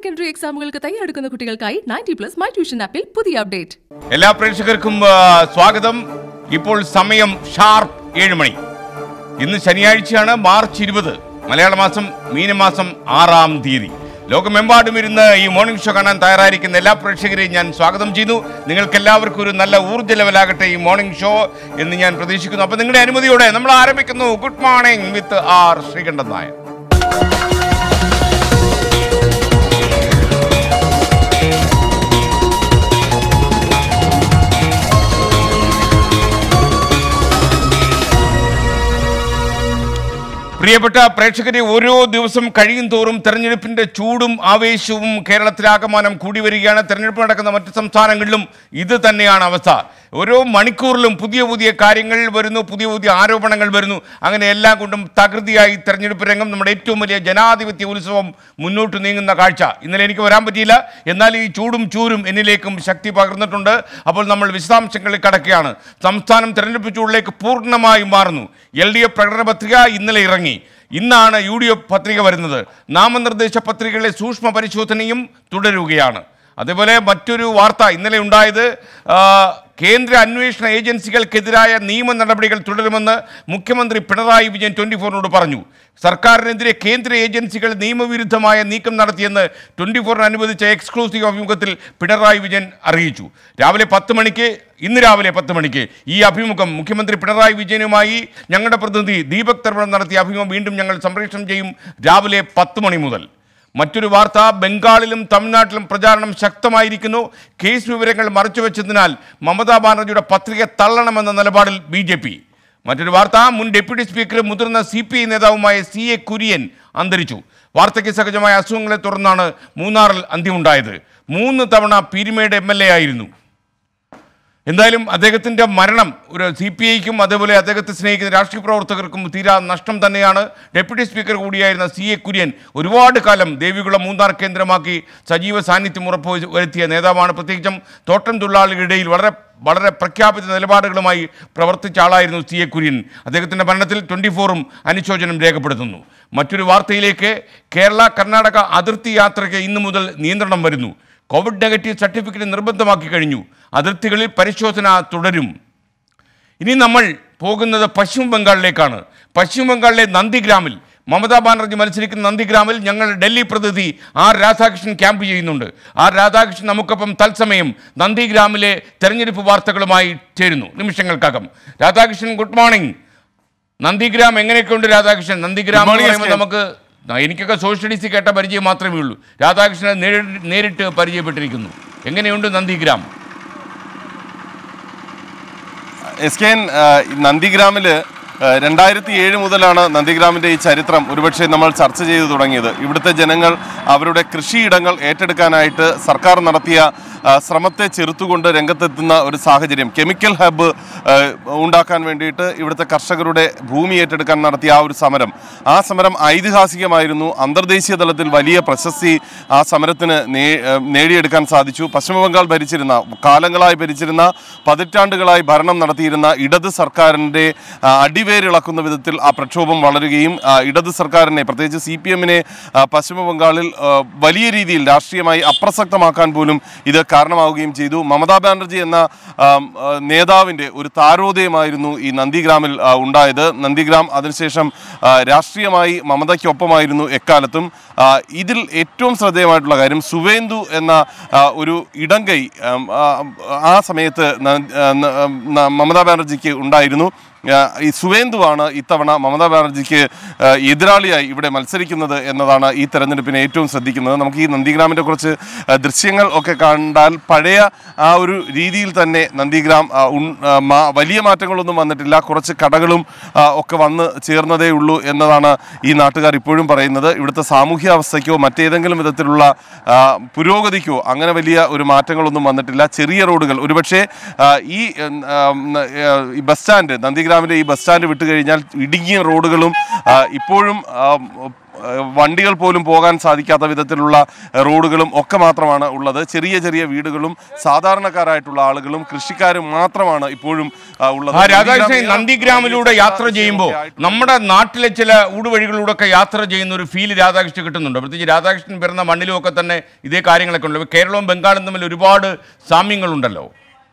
Secondary എക്സാമുകൾക്ക് തയ്യാറെടുക്കുന്ന കുട്ടികൾക്കായി ninety plus my tuition ആപ്പിൽ പുതിയ അപ്ഡേറ്റ് എല്ലാ പ്രേക്ഷകർക്കും ആ, സ്വാഗതം ഇപ്പോൾ സമയം ഷാർപ്പ് ഏഴ് മണി ഇന്ന് ശനിയാഴ്ചയാണ് മാർച്ച് ഇരുപത് മലയാള മാസം മീനമാസം ആറാം തീയതി ലോകമെമ്പാടും ഇരുന്ന് ഈ മോർണിംഗ് ഷോ കാണാൻ തയ്യാറായിരിക്കുന്ന എല്ലാ പ്രേക്ഷകരെയും ഞാൻ സ്വാഗതം ചെയ്യുന്നു നിങ്ങൾക്ക് എല്ലാവർക്കും ഒരു നല്ല ഊർജ്ജ ലെവലാകട്ടെ ഈ മോർണിംഗ് ഷോ എന്ന് ഞാൻ പ്രതീക്ഷിക്കുന്നു അപ്പോൾ നിങ്ങളുടെ അനുമതിയോടെ നമ്മൾ ആരംഭിക്കുന്നു good morning with R Sreekandan Nair പ്രിയപ്പെട്ട പ്രേക്ഷകരെ ഓരോ ദിവസം കഴിയും തോറും തെരഞ്ഞെടുപ്പിന്റെ ചൂടും ആവേശവും കേരളത്തിലാകമാനം കൂടി വരികയാണ് തെരഞ്ഞെടുപ്പ് നടക്കുന്ന മറ്റ് സംസ്ഥാനങ്ങളിലും ഇത് തന്നെയാണ് അവസ്ഥ ഓരോ മണിക്കൂറിലും പുതിയ പുതിയ കാര്യങ്ങൾ വരുന്നു പുതിയ പുതിയ ആരോപണങ്ങൾ വരുന്നു അങ്ങനെ എല്ലാം കൊണ്ടും തകൃതിയായി തെരഞ്ഞെടുപ്പ് രംഗം നമ്മുടെ ഏറ്റവും വലിയ ജനാധിപത്യ ഉത്സവം മുന്നോട്ട് നീങ്ങുന്ന കാഴ്ച ഇന്നലെ എനിക്ക് വരാൻ പറ്റിയില്ല എന്നാൽ ഈ ചൂടും ചൂരും എന്നിലേക്കും ശക്തി പകർന്നിട്ടുണ്ട് അപ്പോൾ നമ്മൾ വിശദാംശങ്ങളിൽ കടക്കുകയാണ് സംസ്ഥാനം തെരഞ്ഞെടുപ്പ് ചൂടിലേക്ക് പൂർണ്ണമായും മാറുന്നു എൽ ഡി എഫ് പ്രകടന പത്രിക ഇന്നലെ ഇറങ്ങി ഇന്നാണ് യു ഡി എഫ് പത്രിക വരുന്നത് നാമനിർദ്ദേശ പത്രികകളിലെ സൂക്ഷ്മ പരിശോധനയും തുടരുകയാണ് അതേപോലെ മറ്റൊരു വാർത്ത ഇന്നലെ ഉണ്ടായത് ആ, കേന്ദ്ര അന്വേഷണ ഏജൻസികൾക്കെതിരായ നിയമ നടപടികൾ തുടരുമെന്ന് മുഖ്യമന്ത്രി പിണറായി വിജയൻ ട്വൻറ്റി ഫോറിനോട് പറഞ്ഞു സർക്കാരിനെതിരെ കേന്ദ്ര ഏജൻസികൾ നിയമവിരുദ്ധമായ നീക്കം നടത്തിയെന്ന് ട്വൻറ്റി ഫോറിന് അനുവദിച്ച എക്സ്ക്ലൂസീവ് അഭിമുഖത്തിൽ പിണറായി വിജയൻ അറിയിച്ചു രാവിലെ പത്ത് മണിക്ക് ഇന്ന് രാവിലെ പത്ത് മണിക്ക് ഈ അഭിമുഖം മുഖ്യമന്ത്രി പിണറായി വിജയനുമായി ഞങ്ങളുടെ പ്രതിനിധി ദീപക് തർപ്പണം നടത്തിയ അഭിമുഖം വീണ്ടും ഞങ്ങൾ സംപ്രേഷണം ചെയ്യും രാവിലെ പത്ത് മണി മുതൽ മറ്റൊരു വാർത്ത ബംഗാളിലും തമിഴ്നാട്ടിലും പ്രചാരണം ശക്തമായിരിക്കുന്നു കേസ് വിവരങ്ങൾ മറച്ചുവെച്ചതിനാൽ മമതാ ബാനർജിയുടെ പത്രിക തള്ളണമെന്ന നിലപാടിൽ ബി ജെ പി മറ്റൊരു വാർത്ത മുൻ ഡെപ്യൂട്ടി സ്പീക്കറും മുതിർന്ന സി പി ഐ നേതാവുമായ സി എ കുര്യൻ അന്തരിച്ചു വാർദ്ധക്യ സഹജമായ അസുഖങ്ങളെ തുടർന്നാണ് മൂന്നാറിൽ അന്ത്യമുണ്ടായത് മൂന്ന് തവണ പീരുമേട് എം എൽ എ ആയിരുന്നു എന്തായാലും അദ്ദേഹത്തിൻ്റെ മരണം ഒരു സി പി ഐക്കും അതേപോലെ അദ്ദേഹത്തെ സ്നേഹിക്കുന്ന രാഷ്ട്രീയ പ്രവർത്തകർക്കും തീരാ നഷ്ടം തന്നെയാണ് ഡെപ്യൂട്ടി സ്പീക്കർ കൂടിയായിരുന്ന സി എ കുര്യൻ ഒരുപാട് കാലം ദേവികുളം മൂന്നാർ കേന്ദ്രമാക്കി സജീവ സാന്നിധ്യം ഉറപ്പ് വരുത്തിയ നേതാവാണ് പ്രത്യേകിച്ചും തോട്ടം തൊഴിലാളികളുടെ ഇടയിൽ വളരെ വളരെ പ്രഖ്യാപിത നിലപാടുകളുമായി പ്രവർത്തിച്ച ആളായിരുന്നു സി എ കുര്യൻ അദ്ദേഹത്തിൻ്റെ മരണത്തിൽ ട്വൻറ്റി ഫോറും അനുശോചനം രേഖപ്പെടുത്തുന്നു മറ്റൊരു വാർത്തയിലേക്ക് കേരള കർണാടക അതിർത്തി യാത്രയ്ക്ക് ഇന്നു മുതൽ നിയന്ത്രണം വരുന്നു കോവിഡ് നെഗറ്റീവ് സർട്ടിഫിക്കറ്റ് നിർബന്ധമാക്കി കഴിഞ്ഞു അതിർത്തികളിൽ പരിശോധന തുടരും ഇനി നമ്മൾ പോകുന്നത് പശ്ചിമ ബംഗാളിലേക്കാണ് പശ്ചിമ ബംഗാളിലെ നന്ദിഗ്രാമിൽ മമതാ ബാനർജി മത്സരിക്കുന്ന നന്ദിഗ്രാമിൽ ഞങ്ങൾ ഡൽഹി പ്രതിനിധി ആർ രാധാകൃഷ്ണൻ ക്യാമ്പ് ചെയ്യുന്നുണ്ട് ആർ രാധാകൃഷ്ണൻ നമുക്കൊപ്പം തത്സമയം നന്ദിഗ്രാമിലെ തെരഞ്ഞെടുപ്പ് വാർത്തകളുമായി ചേരുന്നു നിമിഷങ്ങൾക്കകം രാധാകൃഷ്ണൻ ഗുഡ് മോർണിംഗ് നന്ദിഗ്രാം എങ്ങനെയൊക്കെയുണ്ട് രാധാകൃഷ്ണൻ നന്ദിഗ്രാം എന്ന് Good morning, പറയുമ്പോൾ എസ് കെ. നമുക്ക് ആ, എനിക്കൊക്കെ സോഷ്യൽ സ്റ്റഡീസിൽ കേട്ട പരിചയം മാത്രമേ ഉള്ളൂ രാധാകൃഷ്ണൻ നേരിട്ട് നേരിട്ട് പരിചയപ്പെട്ടിരിക്കുന്നു എങ്ങനെയുണ്ട് നന്ദിഗ്രാം എസ് കെ എൻ നന്ദിഗ്രാമിൽ രണ്ടായിരത്തി ഏഴ് മുതലാണ് നന്ദിഗ്രാമിൻ്റെ ഈ ചരിത്രം ഒരുപക്ഷെ നമ്മൾ ചർച്ച ചെയ്തു തുടങ്ങിയത് ഇവിടുത്തെ ജനങ്ങൾ അവരുടെ കൃഷിയിടങ്ങൾ ഏറ്റെടുക്കാനായിട്ട് സർക്കാർ നടത്തിയ ആ, ശ്രമത്തെ ചെറുത്തുകൊണ്ട് രംഗത്തെത്തുന്ന ഒരു സാഹചര്യം കെമിക്കൽ ഹബ്ബ് ആ, ഉണ്ടാക്കാൻ വേണ്ടിയിട്ട് ഇവിടുത്തെ കർഷകരുടെ ഭൂമി ഏറ്റെടുക്കാൻ നടത്തിയ ആ ഒരു സമരം ആ സമരം ഐതിഹാസികമായിരുന്നു അന്തർദേശീയ തലത്തിൽ വലിയ പ്രശസ്തി ആ സമരത്തിന് നേ- ആ, നേടിയെടുക്കാൻ സാധിച്ചു പശ്ചിമ ബംഗാൾ ഭരിച്ചിരുന്ന കാലങ്ങളായി ഭരിച്ചിരുന്ന പതിറ്റാണ്ടുകളായി ഭരണം നടത്തിയിരുന്ന ഇടത് സർക്കാരിൻ്റെ ആ, അടിവേരിളക്കുന്ന വിധത്തിൽ ആ പ്രക്ഷോഭം വളരുകയും ആ, ഇടത് സർക്കാരിനെ പ്രത്യേകിച്ച് സി പി എമ്മിനെ പശ്ചിമ ബംഗാളിൽ ആ, വലിയ രീതിയിൽ രാഷ്ട്രീയമായി അപ്രസക്തമാക്കാൻ പോലും ഇത് കാരണമാവുകയും ചെയ്തു മമതാ ബാനർജി എന്ന ആം, ആ, നേതാവിൻ്റെ ഒരു താരോദയമായിരുന്നു ഈ നന്ദിഗ്രാമിൽ ആ, ഉണ്ടായത് നന്ദിഗ്രാം അതിനുശേഷം ആ, രാഷ്ട്രീയമായി മമതയ്ക്കൊപ്പമായിരുന്നു എക്കാലത്തും ആ, ഇതിൽ ഏറ്റവും ശ്രദ്ധേയമായിട്ടുള്ള കാര്യം സുവേന്ദു എന്ന ആ, ഒരു ഇടങ്കൈ ആം, ആ, ആ സമയത്ത് ന- ആ, ന- ന- മമതാ ബാനർജിക്ക് ഉണ്ടായിരുന്നു ആ, ഈ സുവേന്ദുവാണ് ഇത്തവണ മമതാ ബാനർജിക്ക് ആ, എതിരാളിയായി ഇവിടെ മത്സരിക്കുന്നത് എന്നതാണ് ഈ തെരഞ്ഞെടുപ്പിനെ ഏറ്റവും ശ്രദ്ധിക്കുന്നത് നമുക്ക് ഈ നന്ദിഗ്രാമിൻ്റെ കുറച്ച് ആ, ദൃശ്യങ്ങൾ ഒക്കെ കണ്ടാൽ പഴയ ആ ഒരു രീതിയിൽ തന്നെ നന്ദിഗ്രാം ആ, ഉൺ- ആ, മാ- വലിയ മാറ്റങ്ങളൊന്നും വന്നിട്ടില്ല കുറച്ച് കടകളും ആ, ഒക്കെ വന്ന് ചേർന്നതേ ഉള്ളൂ എന്നതാണ് ഈ നാട്ടുകാർ ഇപ്പോഴും പറയുന്നത് ഇവിടുത്തെ സാമൂഹ്യ അവസ്ഥയ്ക്കോ മറ്റേതെങ്കിലും വിധത്തിലുള്ള ആ, പുരോഗതിക്കോ അങ്ങനെ വലിയ ഒരു മാറ്റങ്ങളൊന്നും വന്നിട്ടില്ല ചെറിയ റോഡുകൾ ഒരുപക്ഷെ ആ, ഈ ഉം, ആ, ഉം, ആ, ഈ ബസ് സ്റ്റാൻഡ് നന്ദിഗ്രാമിലെ ഈ ബസ് സ്റ്റാൻഡ് വിട്ടു കഴിഞ്ഞാൽ ഇടുങ്ങിയ റോഡുകളും ആ, ഇപ്പോഴും ആ, വണ്ടികൾ പോലും പോകാൻ സാധിക്കാത്ത വിധത്തിലുള്ള റോഡുകളും ഒക്കെ മാത്രമാണ് ഉള്ളത് ചെറിയ ചെറിയ വീടുകളും സാധാരണക്കാരായിട്ടുള്ള ആളുകളും കൃഷിക്കാരും മാത്രമാണ് ഇപ്പോഴും ആ, ഉള്ളത് ആ രാധാകൃഷ്ണൻ നന്ദിഗ്രാം നന്ദിഗ്രാമിലൂടെ യാത്ര ചെയ്യുമ്പോൾ നമ്മുടെ നാട്ടിലെ ചില ഊടുവഴികളിലൂടെ ഒക്കെ യാത്ര ചെയ്യുന്ന ഒരു ഫീൽ രാധാകൃഷ്ണൻ കിട്ടുന്നുണ്ട് പ്രത്യേകിച്ച് രാധാകൃഷ്ണൻ പിറന്ന മണ്ണിലും ഒക്കെ തന്നെ ഇതേ കാര്യങ്ങളൊക്കെ ഉണ്ട് കേരളവും ബംഗാളും തമ്മിൽ ഒരുപാട് സാമ്യങ്ങളുണ്ടല്ലോ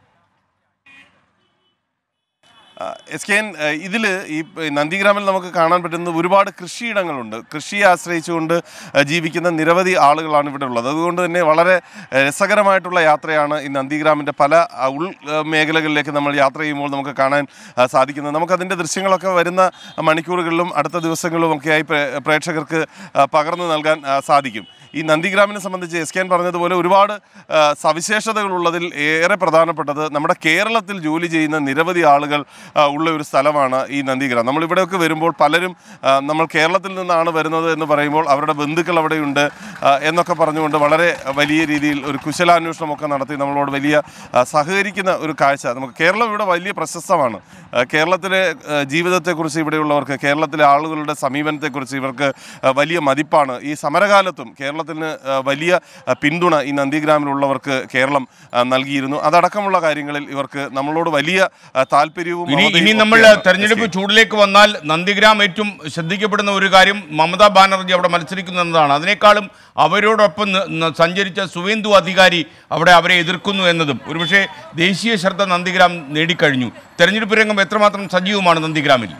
എസ് കെ എൻ ഇതിൽ ഈ പ- നന്ദിഗ്രാമിൽ നമുക്ക് കാണാൻ പറ്റുന്ന ഒരുപാട് കൃഷിയിടങ്ങളുണ്ട് കൃഷിയെ ആശ്രയിച്ചുകൊണ്ട് ആ, ജീവിക്കുന്ന നിരവധി ആളുകളാണ് ഇവിടെ ഉള്ളത് അതുകൊണ്ട് തന്നെ വളരെ ആ, രസകരമായിട്ടുള്ള യാത്രയാണ് ഈ നന്ദിഗ്രാമിൻ്റെ പല ആ, ഉൾ ആ, മേഖലകളിലേക്ക് നമ്മൾ യാത്ര ചെയ്യുമ്പോൾ നമുക്ക് കാണാൻ ആ, സാധിക്കുന്നത് നമുക്കതിൻ്റെ ദൃശ്യങ്ങളൊക്കെ വരുന്ന മണിക്കൂറുകളിലും അടുത്ത ദിവസങ്ങളിലും ഒക്കെയായി പ്രേ- പ്രേക്ഷകർക്ക് ആ, പകർന്നു നൽകാൻ ആ, സാധിക്കും ഈ നന്ദിഗ്രാമിനെ സംബന്ധിച്ച് എസ് കെ എൻ പറഞ്ഞതുപോലെ ഒരുപാട് ആ, സവിശേഷതകളുള്ളതിൽ ഏറെ പ്രധാനപ്പെട്ടത് നമ്മുടെ കേരളത്തിൽ ജോലി ചെയ്യുന്ന നിരവധി ആളുകൾ ആ, ഉള്ള ഒരു സ്ഥലമാണ് ഈ നന്ദിഗ്രാം നമ്മളിവിടെയൊക്കെ വരുമ്പോൾ പലരും ആ, നമ്മൾ കേരളത്തിൽ നിന്നാണ് വരുന്നത് എന്ന് പറയുമ്പോൾ അവരുടെ ബന്ധുക്കൾ അവിടെയുണ്ട് ആ, എന്നൊക്കെ പറഞ്ഞുകൊണ്ട് വളരെ വലിയ രീതിയിൽ ഒരു കുശലാന്വേഷണമൊക്കെ നടത്തി നമ്മളോട് വലിയ ആ, സഹകരിക്കുന്ന ഒരു കാഴ്ച നമുക്ക് കേരളം ഇവിടെ വലിയ പ്രശസ്തമാണ് ആ, കേരളത്തിലെ ആ, ജീവിതത്തെക്കുറിച്ച് ഇവിടെയുള്ളവർക്ക് കേരളത്തിലെ ആളുകളുടെ സമീപനത്തെക്കുറിച്ച് ഇവർക്ക് ആ, വലിയ മതിപ്പാണ് ഈ സമരകാലത്തും കേരളത്തിന് ആ, വലിയ ആ, പിന്തുണ ഈ നന്ദിഗ്രാമിലുള്ളവർക്ക് കേരളം ആ, നൽകിയിരുന്നു അതടക്കമുള്ള കാര്യങ്ങളിൽ ഇവർക്ക് നമ്മളോട് വലിയ ആ, താല്പര്യവും ഇനി മമതയും ഇനി നമ്മൾ ഒക്കെയാണ്. തെരഞ്ഞെടുപ്പ് ചൂടിലേക്ക് വന്നാൽ നന്ദിഗ്രാം ഏറ്റവും ശ്രദ്ധിക്കപ്പെടുന്ന ഒരു കാര്യം മമതാ ബാനർജി അവിടെ മത്സരിക്കുന്നു എന്നതാണ് അതിനേക്കാളും അവരോടൊപ്പം ന- ന- സഞ്ചരിച്ച സുവേന്ദു അധികാരി അവിടെ അവരെ എതിർക്കുന്നു എന്നതും ഒരുപക്ഷെ ദേശീയ ശ്രദ്ധ നന്ദിഗ്രാം നേടിക്കഴിഞ്ഞു തെരഞ്ഞെടുപ്പ് രംഗം എത്രമാത്രം സജീവമാണ് നന്ദിഗ്രാമിൽ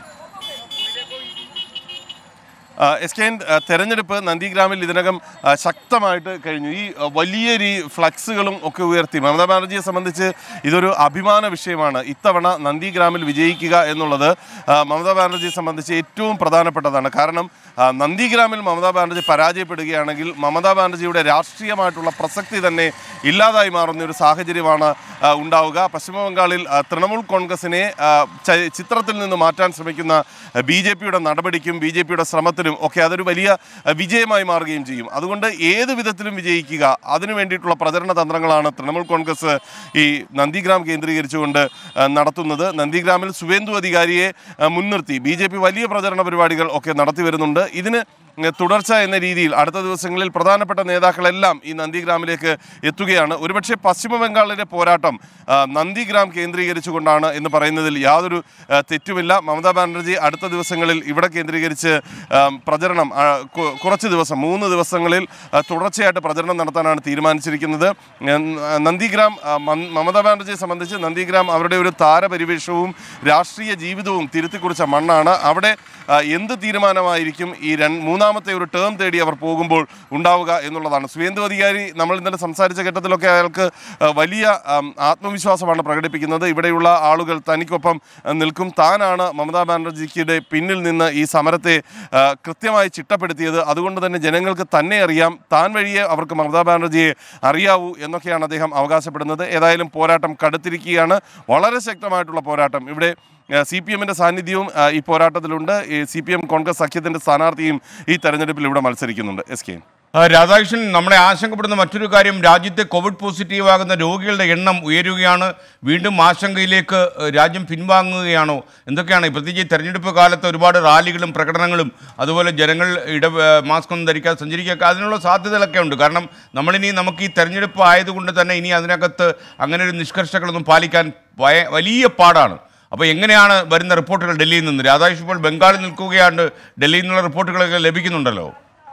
ആ, എസ് കെ എൻ ആ, തെരഞ്ഞെടുപ്പ് നന്ദിഗ്രാമിൽ ഇതിനകം ആ, ശക്തമായിട്ട് കഴിഞ്ഞു ഈ ആ, വലിയൊരു ഈ ഫ്ലക്സുകളും ഒക്കെ ഉയർത്തി മമതാ ബാനർജിയെ സംബന്ധിച്ച് ഇതൊരു അഭിമാന വിഷയമാണ് ഇത്തവണ നന്ദിഗ്രാമിൽ വിജയിക്കുക എന്നുള്ളത് ആ, മമതാ ബാനർജിയെ സംബന്ധിച്ച് ഏറ്റവും പ്രധാനപ്പെട്ടതാണ് കാരണം ആ, നന്ദിഗ്രാമിൽ മമതാ ബാനർജി പരാജയപ്പെടുകയാണെങ്കിൽ മമതാ ബാനർജിയുടെ രാഷ്ട്രീയമായിട്ടുള്ള പ്രസക്തി തന്നെ ഇല്ലാതായി മാറുന്ന ഒരു സാഹചര്യമാണ് ആ, ഉണ്ടാവുക പശ്ചിമ ബംഗാളിൽ ആ, തൃണമൂൽ കോൺഗ്രസിനെ ആ, ച- ചിത്രത്തിൽ നിന്ന് മാറ്റാൻ ശ്രമിക്കുന്ന ബി ജെ പിയുടെ നടപടിക്കും ബി ജെ പിയുടെ ശ്രമത്തിനും ഒക്കെ അതൊരു വലിയ ആ, വിജയമായി മാറുകയും ചെയ്യും അതുകൊണ്ട് ഏത് വിധത്തിലും വിജയിക്കുക അതിനു വേണ്ടിയിട്ടുള്ള പ്രചരണ തന്ത്രങ്ങളാണ് തൃണമൂൽ കോൺഗ്രസ് ഈ നന്ദിഗ്രാം കേന്ദ്രീകരിച്ചുകൊണ്ട് ആ, നടത്തുന്നത് നന്ദിഗ്രാമിൽ സുവേന്ദു അധികാരിയെ ആ, മുൻനിർത്തി ബി വലിയ പ്രചരണ പരിപാടികൾ ഒക്കെ നടത്തി വരുന്നുണ്ട് ഇതിന് തുടർച്ച എന്ന രീതിയിൽ അടുത്ത ദിവസങ്ങളിൽ പ്രധാനപ്പെട്ട നേതാക്കളെല്ലാം ഈ നന്ദിഗ്രാമിലേക്ക് എത്തുകയാണ് ഒരുപക്ഷെ പശ്ചിമ ബംഗാളിലെ പോരാട്ടം ആ, നന്ദിഗ്രാം കേന്ദ്രീകരിച്ചുകൊണ്ടാണ് എന്ന് പറയുന്നതിൽ യാതൊരു ആ, തെറ്റുമില്ല മമതാ ബാനർജി അടുത്ത ദിവസങ്ങളിൽ ഇവിടെ കേന്ദ്രീകരിച്ച് ആ, പ്രചരണം ആ, കു- കുറച്ച് ദിവസം മൂന്ന് ദിവസങ്ങളിൽ ആ, തുടർച്ചയായിട്ട് പ്രചരണം നടത്താനാണ് തീരുമാനിച്ചിരിക്കുന്നത് ഉം, ആ, നന്ദിഗ്രാം ആ, മൻ- മമതാ ബാനർജിയെ സംബന്ധിച്ച് നന്ദിഗ്രാം അവരുടെ ഒരു താരപരിവേഷവും രാഷ്ട്രീയ ജീവിതവും തിരുത്തിക്കുറിച്ച മണ്ണാണ് അവിടെ ആ, എന്ത് തീരുമാനമായിരിക്കും ഈ രണ്ട് മൂന്നാമത്തെ ഒരു ടേം തേടി അവർ പോകുമ്പോൾ ഉണ്ടാവുക എന്നുള്ളതാണ് സുവേന്ദു അധികാരി നമ്മൾ ഇന്നലെ സംസാരിച്ച ഘട്ടത്തിലൊക്കെ അയാൾക്ക് ആ, വലിയ ആം, ആത്മവിശ്വാസമാണ് പ്രകടിപ്പിക്കുന്നത് ഇവിടെയുള്ള ആളുകൾ തനിക്കൊപ്പം ആ, നിൽക്കും താനാണ് മമതാ ബാനർജിയുടെ പിന്നിൽ നിന്ന് ഈ സമരത്തെ ആ, കൃത്യമായി ചിട്ടപ്പെടുത്തിയത് അതുകൊണ്ട് തന്നെ ജനങ്ങൾക്ക് തന്നെ അറിയാം താൻ വഴിയേ അവർക്ക് മമതാ ബാനർജിയെ അറിയാവൂ എന്നൊക്കെയാണ് അദ്ദേഹം അവകാശപ്പെടുന്നത് ഏതായാലും പോരാട്ടം കടുത്തിരിക്കുകയാണ് വളരെ ശക്തമായിട്ടുള്ള പോരാട്ടം ഇവിടെ സി പി എമ്മിൻ്റെ സാന്നിധ്യവും ആ, ഈ പോരാട്ടത്തിലുണ്ട് സി പി എം കോൺഗ്രസ് സഖ്യത്തിൻ്റെ സ്ഥാനാർത്ഥിയും ഈ തെരഞ്ഞെടുപ്പിൽ ഇവിടെ മത്സരിക്കുന്നുണ്ട് എസ് കെ ആ, രാധാകൃഷ്ണൻ നമ്മളെ ആശങ്കപ്പെടുന്ന മറ്റൊരു കാര്യം രാജ്യത്തെ കോവിഡ് പോസിറ്റീവ് ആകുന്ന രോഗികളുടെ എണ്ണം ഉയരുകയാണ് വീണ്ടും ആശങ്കയിലേക്ക് ഏഹ്, രാജ്യം പിൻവാങ്ങുകയാണോ എന്തൊക്കെയാണ് പ്രത്യേകിച്ച് ഈ തെരഞ്ഞെടുപ്പ് കാലത്ത് ഒരുപാട് റാലികളും പ്രകടനങ്ങളും അതുപോലെ ജനങ്ങൾ ഇട ഏഹ്, മാസ്ക് ഒന്നും ധരിക്കാതെ സഞ്ചരിക്കുക അതിനുള്ള സാധ്യതകളൊക്കെ ഉണ്ട് കാരണം നമ്മളിനി നമുക്ക് ഈ തെരഞ്ഞെടുപ്പ് ആയതുകൊണ്ട് തന്നെ ഇനി അതിനകത്ത് അങ്ങനെ ഒരു നിഷ്കർഷകളൊന്നും പാലിക്കാൻ വയ- വലിയ പാടാണ് അപ്പോൾ എങ്ങനെയാണ് വരുന്ന റിപ്പോർട്ടുകൾ ഡൽഹിയിൽ നിന്ന് രാധാകൃഷ്ണൻ ഇപ്പോൾ ബംഗാളിൽ നിൽക്കുകയാണ് ഡൽഹിയിൽ നിന്നുള്ള റിപ്പോർട്ടുകളൊക്കെ ലഭിക്കുന്നുണ്ടല്ലോ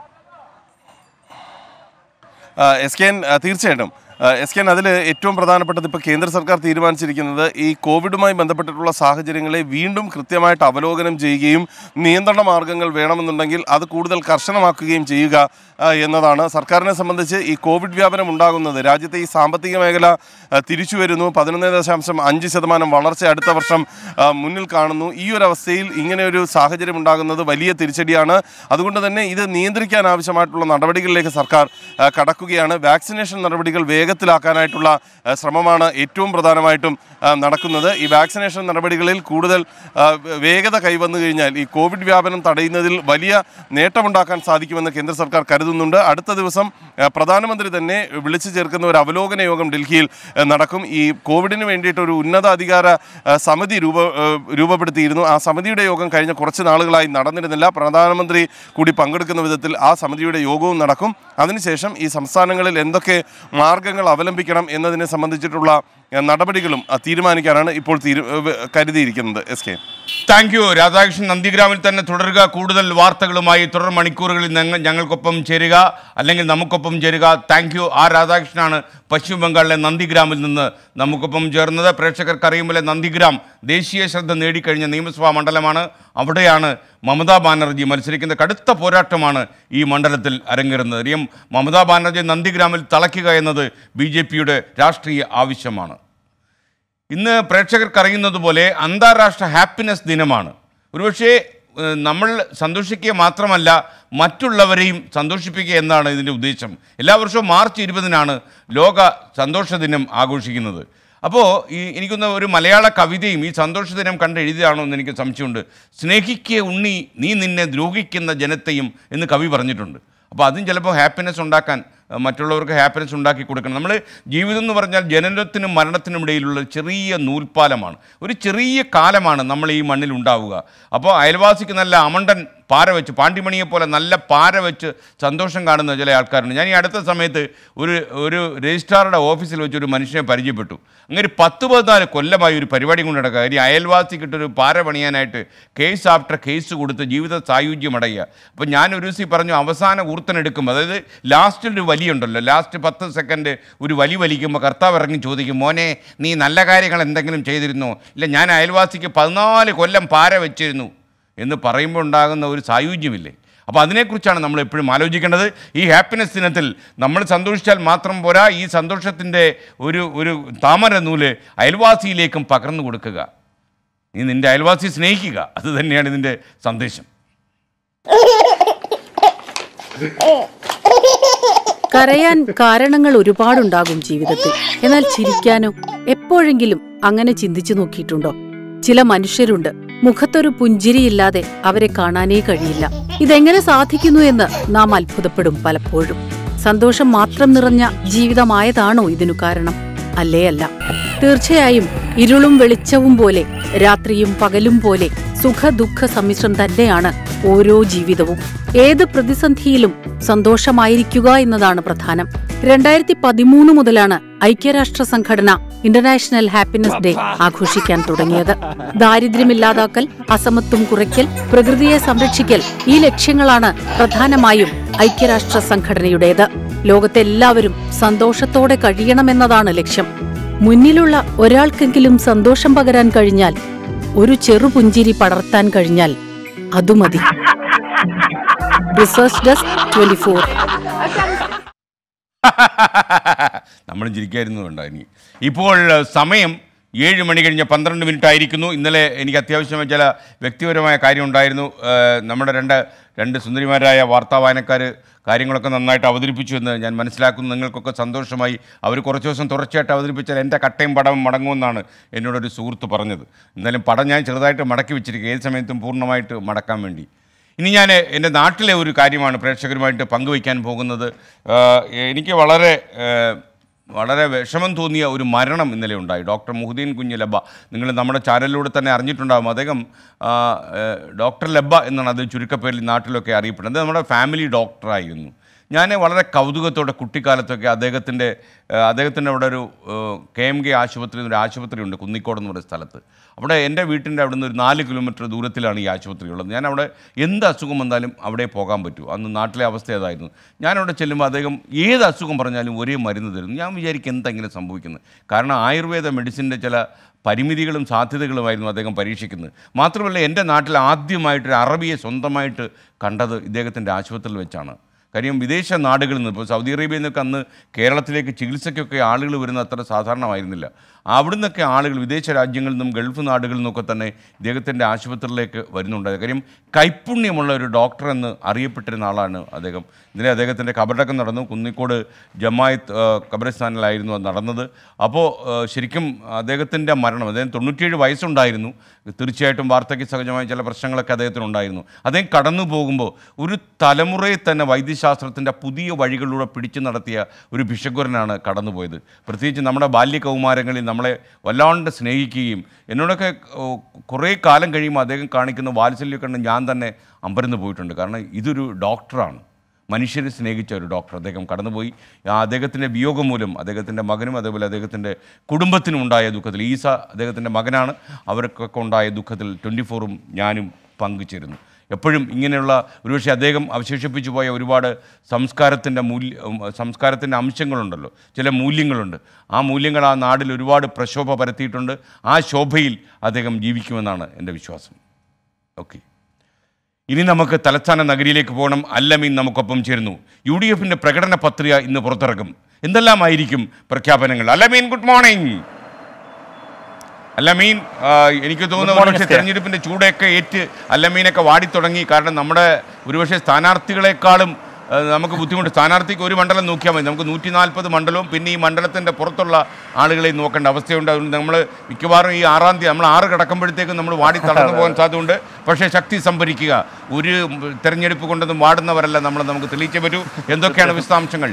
ആ, എസ് കെ എൻ ആ, തീർച്ചയായിട്ടും ആ, എസ് കെ എൻ അതിൽ ഏറ്റവും പ്രധാനപ്പെട്ടത് ഇപ്പോൾ കേന്ദ്ര സർക്കാർ തീരുമാനിച്ചിരിക്കുന്നത് ഈ കോവിഡുമായി ബന്ധപ്പെട്ടിട്ടുള്ള സാഹചര്യങ്ങളെ വീണ്ടും കൃത്യമായിട്ട് അവലോകനം ചെയ്യുകയും നിയന്ത്രണ മാർഗങ്ങൾ വേണമെന്നുണ്ടെങ്കിൽ അത് കൂടുതൽ കർശനമാക്കുകയും ചെയ്യുക ആ, എന്നതാണ് സർക്കാരിനെ സംബന്ധിച്ച് ഈ കോവിഡ് വ്യാപനം ഉണ്ടാകുന്നത് രാജ്യത്തെ ഈ സാമ്പത്തിക മേഖല ആ, തിരിച്ചു വരുന്നു പതിനൊന്ന് ദശാംശം അഞ്ച് ശതമാനം വളർച്ച അടുത്ത വർഷം ആ, മുന്നിൽ കാണുന്നു ഈ ഒരു അവസ്ഥയിൽ ഇങ്ങനെ ഒരു സാഹചര്യം ഉണ്ടാകുന്നത് വലിയ തിരിച്ചടിയാണ് അതുകൊണ്ട് തന്നെ ഇത് നിയന്ത്രിക്കാൻ ആവശ്യമായിട്ടുള്ള നടപടികളിലേക്ക് സർക്കാർ ആ, കടക്കുകയാണ് വാക്സിനേഷൻ നടപടികൾ വേഗത്തിൽ വേഗത്തിലാക്കാനായിട്ടുള്ള ആ, ശ്രമമാണ് ഏറ്റവും പ്രധാനമായിട്ടും ആ, നടക്കുന്നത് ഈ വാക്സിനേഷൻ നടപടികളിൽ കൂടുതൽ ആ, വേഗത കൈവന്നു കഴിഞ്ഞാൽ ഈ കോവിഡ് വ്യാപനം തടയുന്നതിൽ വലിയ നേട്ടമുണ്ടാക്കാൻ സാധിക്കുമെന്ന് കേന്ദ്ര സർക്കാർ കരുതുന്നുണ്ട് അടുത്ത ദിവസം ആ, പ്രധാനമന്ത്രി തന്നെ വിളിച്ചു ചേർക്കുന്ന ഒരു അവലോകന യോഗം ഡൽഹിയിൽ ആ, നടക്കും ഈ കോവിഡിന് വേണ്ടിയിട്ട് ഒരു ഉന്നതാധികാര ആ, സമിതി രൂപ ആ, രൂപപ്പെടുത്തിയിരുന്നു ആ സമിതിയുടെ യോഗം കഴിഞ്ഞ കുറച്ച് നാളുകളായി നടന്നിരുന്നില്ല പ്രധാനമന്ത്രി കൂടി പങ്കെടുക്കുന്ന വിധത്തിൽ ആ സമിതിയുടെ യോഗവും നടക്കും അതിനുശേഷം ഈ സംസ്ഥാനങ്ങളിൽ എന്തൊക്കെ മാർഗങ്ങൾ അവലംബിക്കണം എന്നതിനെ സംബന്ധിച്ചിട്ടുള്ള ആ, നടപടികളും ആ, തീരുമാനിക്കാനാണ് ഇപ്പോൾ തീരു ഏ, കരുതിയിരിക്കുന്നത് S K thank you Radhakrishnan നന്ദിഗ്രാമിൽ തന്നെ തുടരുക കൂടുതൽ വാർത്തകളുമായി തുടർ മണിക്കൂറുകളിൽ ഞങ്ങൾ ഞങ്ങൾക്കൊപ്പം ചേരുക അല്ലെങ്കിൽ നമുക്കൊപ്പം ചേരുക താങ്ക് യു ആർ രാധാകൃഷ്ണനാണ് പശ്ചിമ ബംഗാളിലെ നന്ദിഗ്രാമിൽ നിന്ന് നമുക്കൊപ്പം ചേർന്നത് പ്രേക്ഷകർക്ക് അറിയുമ്പോൾ നന്ദിഗ്രാം ദേശീയ ശ്രദ്ധ നേടിക്കഴിഞ്ഞ നിയമസഭാ മണ്ഡലമാണ് അവിടെയാണ് മമതാ ബാനർജി മത്സരിക്കുന്ന കടുത്ത പോരാട്ടമാണ് ഈ മണ്ഡലത്തിൽ അരങ്ങേറുന്നത് അറിയാം മമതാ ബാനർജി നന്ദിഗ്രാമിൽ തളയ്ക്കുക എന്നത് ബി രാഷ്ട്രീയ ആവശ്യമാണ് ഇന്ന് പ്രേക്ഷകർക്ക് അറിയുന്നത് പോലെ അന്താരാഷ്ട്ര ഹാപ്പിനെസ് ദിനമാണ് ഒരുപക്ഷേ ഏഹ്, നമ്മൾ സന്തോഷിക്കുക മാത്രമല്ല മറ്റുള്ളവരെയും സന്തോഷിപ്പിക്കുക എന്നാണ് ഇതിൻ്റെ ഉദ്ദേശം എല്ലാ വർഷവും മാർച്ച് ഇരുപതിനാണ് ലോക സന്തോഷ ദിനം ആഘോഷിക്കുന്നത് അപ്പോൾ ഈ എനിക്കൊന്ന് ഒരു മലയാള കവിതയും ഈ സന്തോഷ ദിനം കണ്ട് എഴുതിയതാണോ എന്ന് എനിക്ക് സംശയമുണ്ട് സ്നേഹിക്കുക ഉണ്ണി നീ നിന്നെ ദ്രോഹിക്കുന്ന ജനത്തെയും എന്ന് കവി പറഞ്ഞിട്ടുണ്ട് അപ്പോൾ അതും ചിലപ്പോൾ ഹാപ്പിനെസ് ഉണ്ടാക്കാൻ അഹ് മറ്റുള്ളവർക്ക് ഹാപ്പിനെസ് ഉണ്ടാക്കി കൊടുക്കണം നമ്മൾ ജീവിതം എന്ന് പറഞ്ഞാൽ ജനനത്തിനും മരണത്തിനും ഇടയിലുള്ള ചെറിയ നൂൽപ്പാലമാണ് ഒരു ചെറിയ കാലമാണ് നമ്മൾ ഈ മണ്ണിൽ ഉണ്ടാവുക അപ്പോൾ അയൽവാസിക്ക് നല്ല അമണ്ടൻ പാര വെച്ച് പാണ്ടിമണിയെ പോലെ നല്ല പാര വെച്ച് സന്തോഷം കാണുന്ന ചില ആൾക്കാരുണ്ട് ഞാൻ ഈ അടുത്ത സമയത്ത് ഒരു ഒരു രജിസ്ട്രാറുടെ ഓഫീസിൽ വെച്ച് ഒരു മനുഷ്യനെ പരിചയപ്പെട്ടു അങ്ങനെ ഒരു പത്ത് പതിനാല് കൊല്ലമായി ഒരു പരിപാടി കൊണ്ട് നടക്കുക കാര്യം അയൽവാസിക്കിട്ടൊരു പാര പണിയാനായിട്ട് കേസ് ആഫ്റ്റർ കേസ് കൊടുത്ത് ജീവിത സായുജ്യം അടയുക അപ്പോൾ ഞാൻ ഒരു ദിവസം പറഞ്ഞു അവസാന ഊർത്തനെടുക്കും അതായത് ലാസ്റ്റിൽ ഒരു വലിയുണ്ടല്ലോ ലാസ്റ്റ് പത്ത് സെക്കൻഡ് ഒരു വലി വലിക്കുമ്പോൾ കർത്താവ് ഇറങ്ങി ചോദിക്കും മോനെ നീ നല്ല കാര്യങ്ങൾ എന്തെങ്കിലും ചെയ്തിരുന്നോ ഇല്ല ഞാൻ അയൽവാസിക്ക് പതിനാല് കൊല്ലം പാര വെച്ചിരുന്നു എന്ന് പറയുമ്പോൾ ഉണ്ടാകുന്ന ഒരു സായുജ്യമില്ലേ അപ്പോൾ അതിനെക്കുറിച്ചാണ് നമ്മൾ എപ്പോഴും ആലോചിക്കേണ്ടത് ഈ ഹാപ്പിനെസ് ദിനത്തിൽ നമ്മൾ സന്തോഷിച്ചാൽ മാത്രം പോരാ ഈ സന്തോഷത്തിൻ്റെ ഒരു ഒരു താമര നൂല് അയൽവാസിയിലേക്കും പകർന്നു കൊടുക്കുക നീ നിൻ്റെ അയൽവാസിയെ സ്നേഹിക്കുക അത് തന്നെയാണ് ഇതിൻ്റെ സന്ദേശം കരയാൻ കാരണങ്ങൾ ഒരുപാടുണ്ടാകും ജീവിതത്തിൽ എന്നാൽ ചിരിക്കാനോ എപ്പോഴെങ്കിലും അങ്ങനെ ചിന്തിച്ചു നോക്കിയിട്ടുണ്ടോ ചില മനുഷ്യരുണ്ട് മുഖത്തൊരു പുഞ്ചിരിയില്ലാതെ അവരെ കാണാനേ കഴിയില്ല ഇതെങ്ങനെ സാധിക്കുന്നു എന്ന് നാം അത്ഭുതപ്പെടും പലപ്പോഴും സന്തോഷം മാത്രം നിറഞ്ഞ ജീവിതമായതാണോ ഇതിനു കാരണം അല്ലേ അല്ല തീർച്ചയായും ഇരുളും വെളിച്ചവും പോലെ രാത്രിയും പകലും പോലെ സുഖ ദുഃഖ സമ്മിശ്രം തന്നെയാണ് ഓരോ ജീവിതവും ഏത് പ്രതിസന്ധിയിലും സന്തോഷമായിരിക്കുക എന്നതാണ് പ്രധാനം രണ്ടായിരത്തി പതിമൂന്ന് മുതലാണ് ഐക്യരാഷ്ട്ര സംഘടന ഇന്റർനാഷണൽ ഹാപ്പിനെസ് ഡേ ആഘോഷിക്കാൻ തുടങ്ങിയത് ദാരിദ്ര്യമില്ലാതാക്കൽ അസമത്വം കുറയ്ക്കൽ പ്രകൃതിയെ സംരക്ഷിക്കൽ ഈ ലക്ഷ്യങ്ങളാണ് പ്രധാനമായും ഐക്യരാഷ്ട്ര സംഘടനയുടേത് ലോകത്തെല്ലാവരും സന്തോഷത്തോടെ കഴിയണമെന്നതാണ് ലക്ഷ്യം മുന്നിലുള്ള ഒരാൾക്കെങ്കിലും സന്തോഷം പകരാൻ കഴിഞ്ഞാൽ ഒരു ചെറുപുഞ്ചിരി പടർത്താൻ കഴിഞ്ഞാൽ അതു മതി റിസർച്ച് ഡെസ്ക് ട്വന്റി ഫോർ നമ്മളും ചിരിക്കായിരുന്നു വേണ്ട ഇനി ഇപ്പോൾ ഏഹ്, സമയം ഏഴ് മണി കഴിഞ്ഞ് പന്ത്രണ്ട് മിനിറ്റ് ആയിരിക്കുന്നു ഇന്നലെ എനിക്ക് അത്യാവശ്യമായ ചില വ്യക്തിപരമായ കാര്യം ഉണ്ടായിരുന്നു ഏഹ്, നമ്മുടെ രണ്ട് രണ്ട് സുന്ദരിമാരായ വാർത്താ വായനക്കാർ കാര്യങ്ങളൊക്കെ നന്നായിട്ട് അവതരിപ്പിച്ചു എന്ന് ഞാൻ മനസ്സിലാക്കുന്നു നിങ്ങൾക്കൊക്കെ സന്തോഷമായി അവർ കുറച്ച് ദിവസം തുടർച്ചയായിട്ട് അവതരിപ്പിച്ചാൽ എൻ്റെ കട്ടയും പടവും മടങ്ങുമെന്നാണ് എന്നോടൊരു സുഹൃത്ത് പറഞ്ഞത് എന്തായാലും പടം ഞാൻ ചെറുതായിട്ട് മടക്കി വെച്ചിരിക്കുക ഏത് സമയത്തും പൂർണ്ണമായിട്ട് മടക്കാൻ വേണ്ടി ഇനി ഞാൻ എൻ്റെ നാട്ടിലെ ഒരു കാര്യമാണ് പ്രേക്ഷകരുമായിട്ട് പങ്കുവയ്ക്കാൻ പോകുന്നത് ആഹ് എനിക്ക് വളരെ ആഹ് വളരെ വിഷമം തോന്നിയ ഒരു മരണം ഇന്നലെ ഉണ്ടായി ഡോക്ടർ മുഹുദ്ദീൻ കുഞ്ഞ് ലബ്ബ നിങ്ങൾ നമ്മുടെ ചാനലിലൂടെ തന്നെ അറിഞ്ഞിട്ടുണ്ടാകും അദ്ദേഹം ആഹ് ഏഹ് ഡോക്ടർ ലബ്ബ എന്നാണ് അത് ചുരുക്കപ്പേരിൽ നാട്ടിലൊക്കെ അറിയപ്പെടുന്നത് അത് നമ്മുടെ ഫാമിലി ഡോക്ടറായിരുന്നു ഞാൻ വളരെ കൗതുകത്തോടെ കുട്ടിക്കാലത്തൊക്കെ അദ്ദേഹത്തിൻ്റെ ഏഹ് അദ്ദേഹത്തിൻ്റെ അവിടെ ഒരു കെ എം കെ ആശുപത്രി ഒരു ആശുപത്രി ഉണ്ട് കുന്നിക്കോട് എന്ന് പറയുന്ന സ്ഥലത്ത് അവിടെ എൻ്റെ വീട്ടിൻ്റെ അവിടെ നിന്ന് ഒരു നാല് കിലോമീറ്റർ ദൂരത്തിലാണ് ഈ ആശുപത്രി ഉള്ളത് ഞാൻ അവിടെ എന്ത് അസുഖം വന്നാലും അവിടെ പോകാൻ പറ്റൂ അന്ന് നാട്ടിലെ അവസ്ഥ ഏതായിരുന്നു ഞാനവിടെ ചെല്ലുമ്പോൾ അദ്ദേഹം ഏത് അസുഖം പറഞ്ഞാലും ഒരേ മരുന്ന് തരുന്നു ഞാൻ വിചാരിക്കും എന്തെങ്കിലും സംഭവിക്കുന്നത് കാരണം ആയുർവേദ മെഡിസിൻ്റെ ചില പരിമിതികളും സാധ്യതകളുമായിരുന്നു അദ്ദേഹം പരീക്ഷിക്കുന്നത് മാത്രമല്ല എൻ്റെ നാട്ടിൽ ആദ്യമായിട്ടൊരു അറബിയെ സ്വന്തമായിട്ട് കണ്ടത് ഇദ്ദേഹത്തിൻ്റെ ആശുപത്രിയിൽ വെച്ചാണ് കാര്യം വിദേശ നാടുകളിൽ നിന്ന് ഇപ്പോൾ സൗദി അറേബ്യയിൽ നിന്നൊക്കെ അന്ന് കേരളത്തിലേക്ക് ചികിത്സയ്ക്കൊക്കെ ആളുകൾ വരുന്ന അത്ര സാധാരണമായിരുന്നില്ല അവിടുന്നൊക്കെ ആളുകൾ വിദേശ രാജ്യങ്ങളിൽ നിന്നും ഗൾഫ് നാടുകളിൽ നിന്നൊക്കെ തന്നെ ഇദ്ദേഹത്തിൻ്റെ ആശുപത്രിയിലേക്ക് വരുന്നുണ്ട് കാര്യം കൈപ്പുണ്യമുള്ള ഒരു ഡോക്ടർ എന്ന് അറിയപ്പെട്ടിരുന്ന ആളാണ് അദ്ദേഹം ഇന്നലെ അദ്ദേഹത്തിൻ്റെ കബറടക്കം നടന്നു കുന്നിക്കോട് ജമായത്ത് ആ, ഖബറിസ്ഥാനിലായിരുന്നു അത് നടന്നത് അപ്പോൾ ആ, ശരിക്കും അദ്ദേഹത്തിൻ്റെ മരണം അദ്ദേഹം തൊണ്ണൂറ്റിയേഴ് വയസ്സുണ്ടായിരുന്നു തീർച്ചയായിട്ടും വാർദ്ധക്യ സഹജമായ ചില പ്രശ്നങ്ങളൊക്കെ അദ്ദേഹത്തിനുണ്ടായിരുന്നു അദ്ദേഹം കടന്നു പോകുമ്പോൾ ഒരു തലമുറയെ തന്നെ വൈദ്യശാസ്ത്രത്തിൻ്റെ പുതിയ വഴികളിലൂടെ പിടിച്ചു നടത്തിയ ഒരു ഭിഷഗ്വരനാണ് കടന്നുപോയത് പ്രത്യേകിച്ച് നമ്മുടെ ബാല്യകൗമാരങ്ങളിൽ നമ്മളെ വല്ലാണ്ട് സ്നേഹിക്കുകയും എന്നോടൊക്കെ ഓ, കുറേ കാലം കഴിയുമ്പോൾ അദ്ദേഹം കാണിക്കുന്ന വാത്സല്യമൊക്കെ കണ്ട് ഞാൻ തന്നെ അമ്പരന്ന് പോയിട്ടുണ്ട് കാരണം ഇതൊരു ഡോക്ടറാണ് മനുഷ്യരെ സ്നേഹിച്ച ഒരു ഡോക്ടർ അദ്ദേഹം കടന്നുപോയി ആ അദ്ദേഹത്തിൻ്റെ വിയോഗം മൂലം അദ്ദേഹത്തിൻ്റെ മകനും അതേപോലെ അദ്ദേഹത്തിൻ്റെ കുടുംബത്തിനും ഉണ്ടായ ദുഃഖത്തിൽ ഈസ അദ്ദേഹത്തിൻ്റെ മകനാണ് അവർക്കൊക്കെ ഉണ്ടായ ദുഃഖത്തിൽ ട്വൻറ്റി ഫോറും ഞാനും പങ്കുചേരുന്നു എപ്പോഴും ഇങ്ങനെയുള്ള ഒരുപക്ഷെ അദ്ദേഹം അവശേഷിപ്പിച്ചു പോയ ഒരുപാട് സംസ്കാരത്തിൻ്റെ മൂല്യ ഉം, സംസ്കാരത്തിൻ്റെ അംശങ്ങളുണ്ടല്ലോ ചില മൂല്യങ്ങളുണ്ട് ആ മൂല്യങ്ങൾ ആ നാടിൽ ഒരുപാട് പ്രക്ഷോഭ പരത്തിയിട്ടുണ്ട് ആ ശോഭയിൽ അദ്ദേഹം ജീവിക്കുമെന്നാണ് എൻ്റെ വിശ്വാസം ഓക്കെ ഇനി നമുക്ക് തലസ്ഥാന നഗരിയിലേക്ക് പോകണം അല്ലമീൻ നമുക്കൊപ്പം ചേരുന്നു യു ഡി എഫിൻ്റെ പ്രകടന പത്രിക ഇന്ന് പുറത്തിറക്കും എന്തെല്ലാമായിരിക്കും പ്രഖ്യാപനങ്ങൾ അല്ലമീൻ ഗുഡ് മോർണിംഗ് അല്ലമീൻ ആ, എനിക്ക് തോന്നുന്നു morning, ഒരുപക്ഷെ Esther. തെരഞ്ഞെടുപ്പിൻ്റെ ചൂടൊക്കെ ഏറ്റ് അല്ലമീനൊക്കെ വാടിത്തുടങ്ങി കാരണം നമ്മുടെ ഒരുപക്ഷെ സ്ഥാനാർത്ഥികളെക്കാളും ആ, നമുക്ക് ബുദ്ധിമുട്ട് സ്ഥാനാർത്ഥിക്ക് ഒരു മണ്ഡലം നോക്കിയാൽ മതി നമുക്ക് നൂറ്റി നാൽപ്പത് മണ്ഡലവും പിന്നെ ഈ മണ്ഡലത്തിൻ്റെ പുറത്തുള്ള ആളുകളെ നോക്കേണ്ട അവസ്ഥയുണ്ട് അതുകൊണ്ട് നമ്മൾ മിക്കവാറും ഈ ആറാം തീയതി നമ്മൾ ആറ് കിടക്കുമ്പോഴത്തേക്കും നമ്മൾ വാടി തളർന്നു പോകാൻ സാധ്യതയുണ്ട് പക്ഷേ ശക്തി സംഭരിക്കുക ഒരു തെരഞ്ഞെടുപ്പ് കൊണ്ടൊന്നും വാടുന്നവരല്ല നമ്മൾ നമുക്ക് തെളിയിച്ചേ പറ്റൂ എന്തൊക്കെയാണ് വിശദാംശങ്ങൾ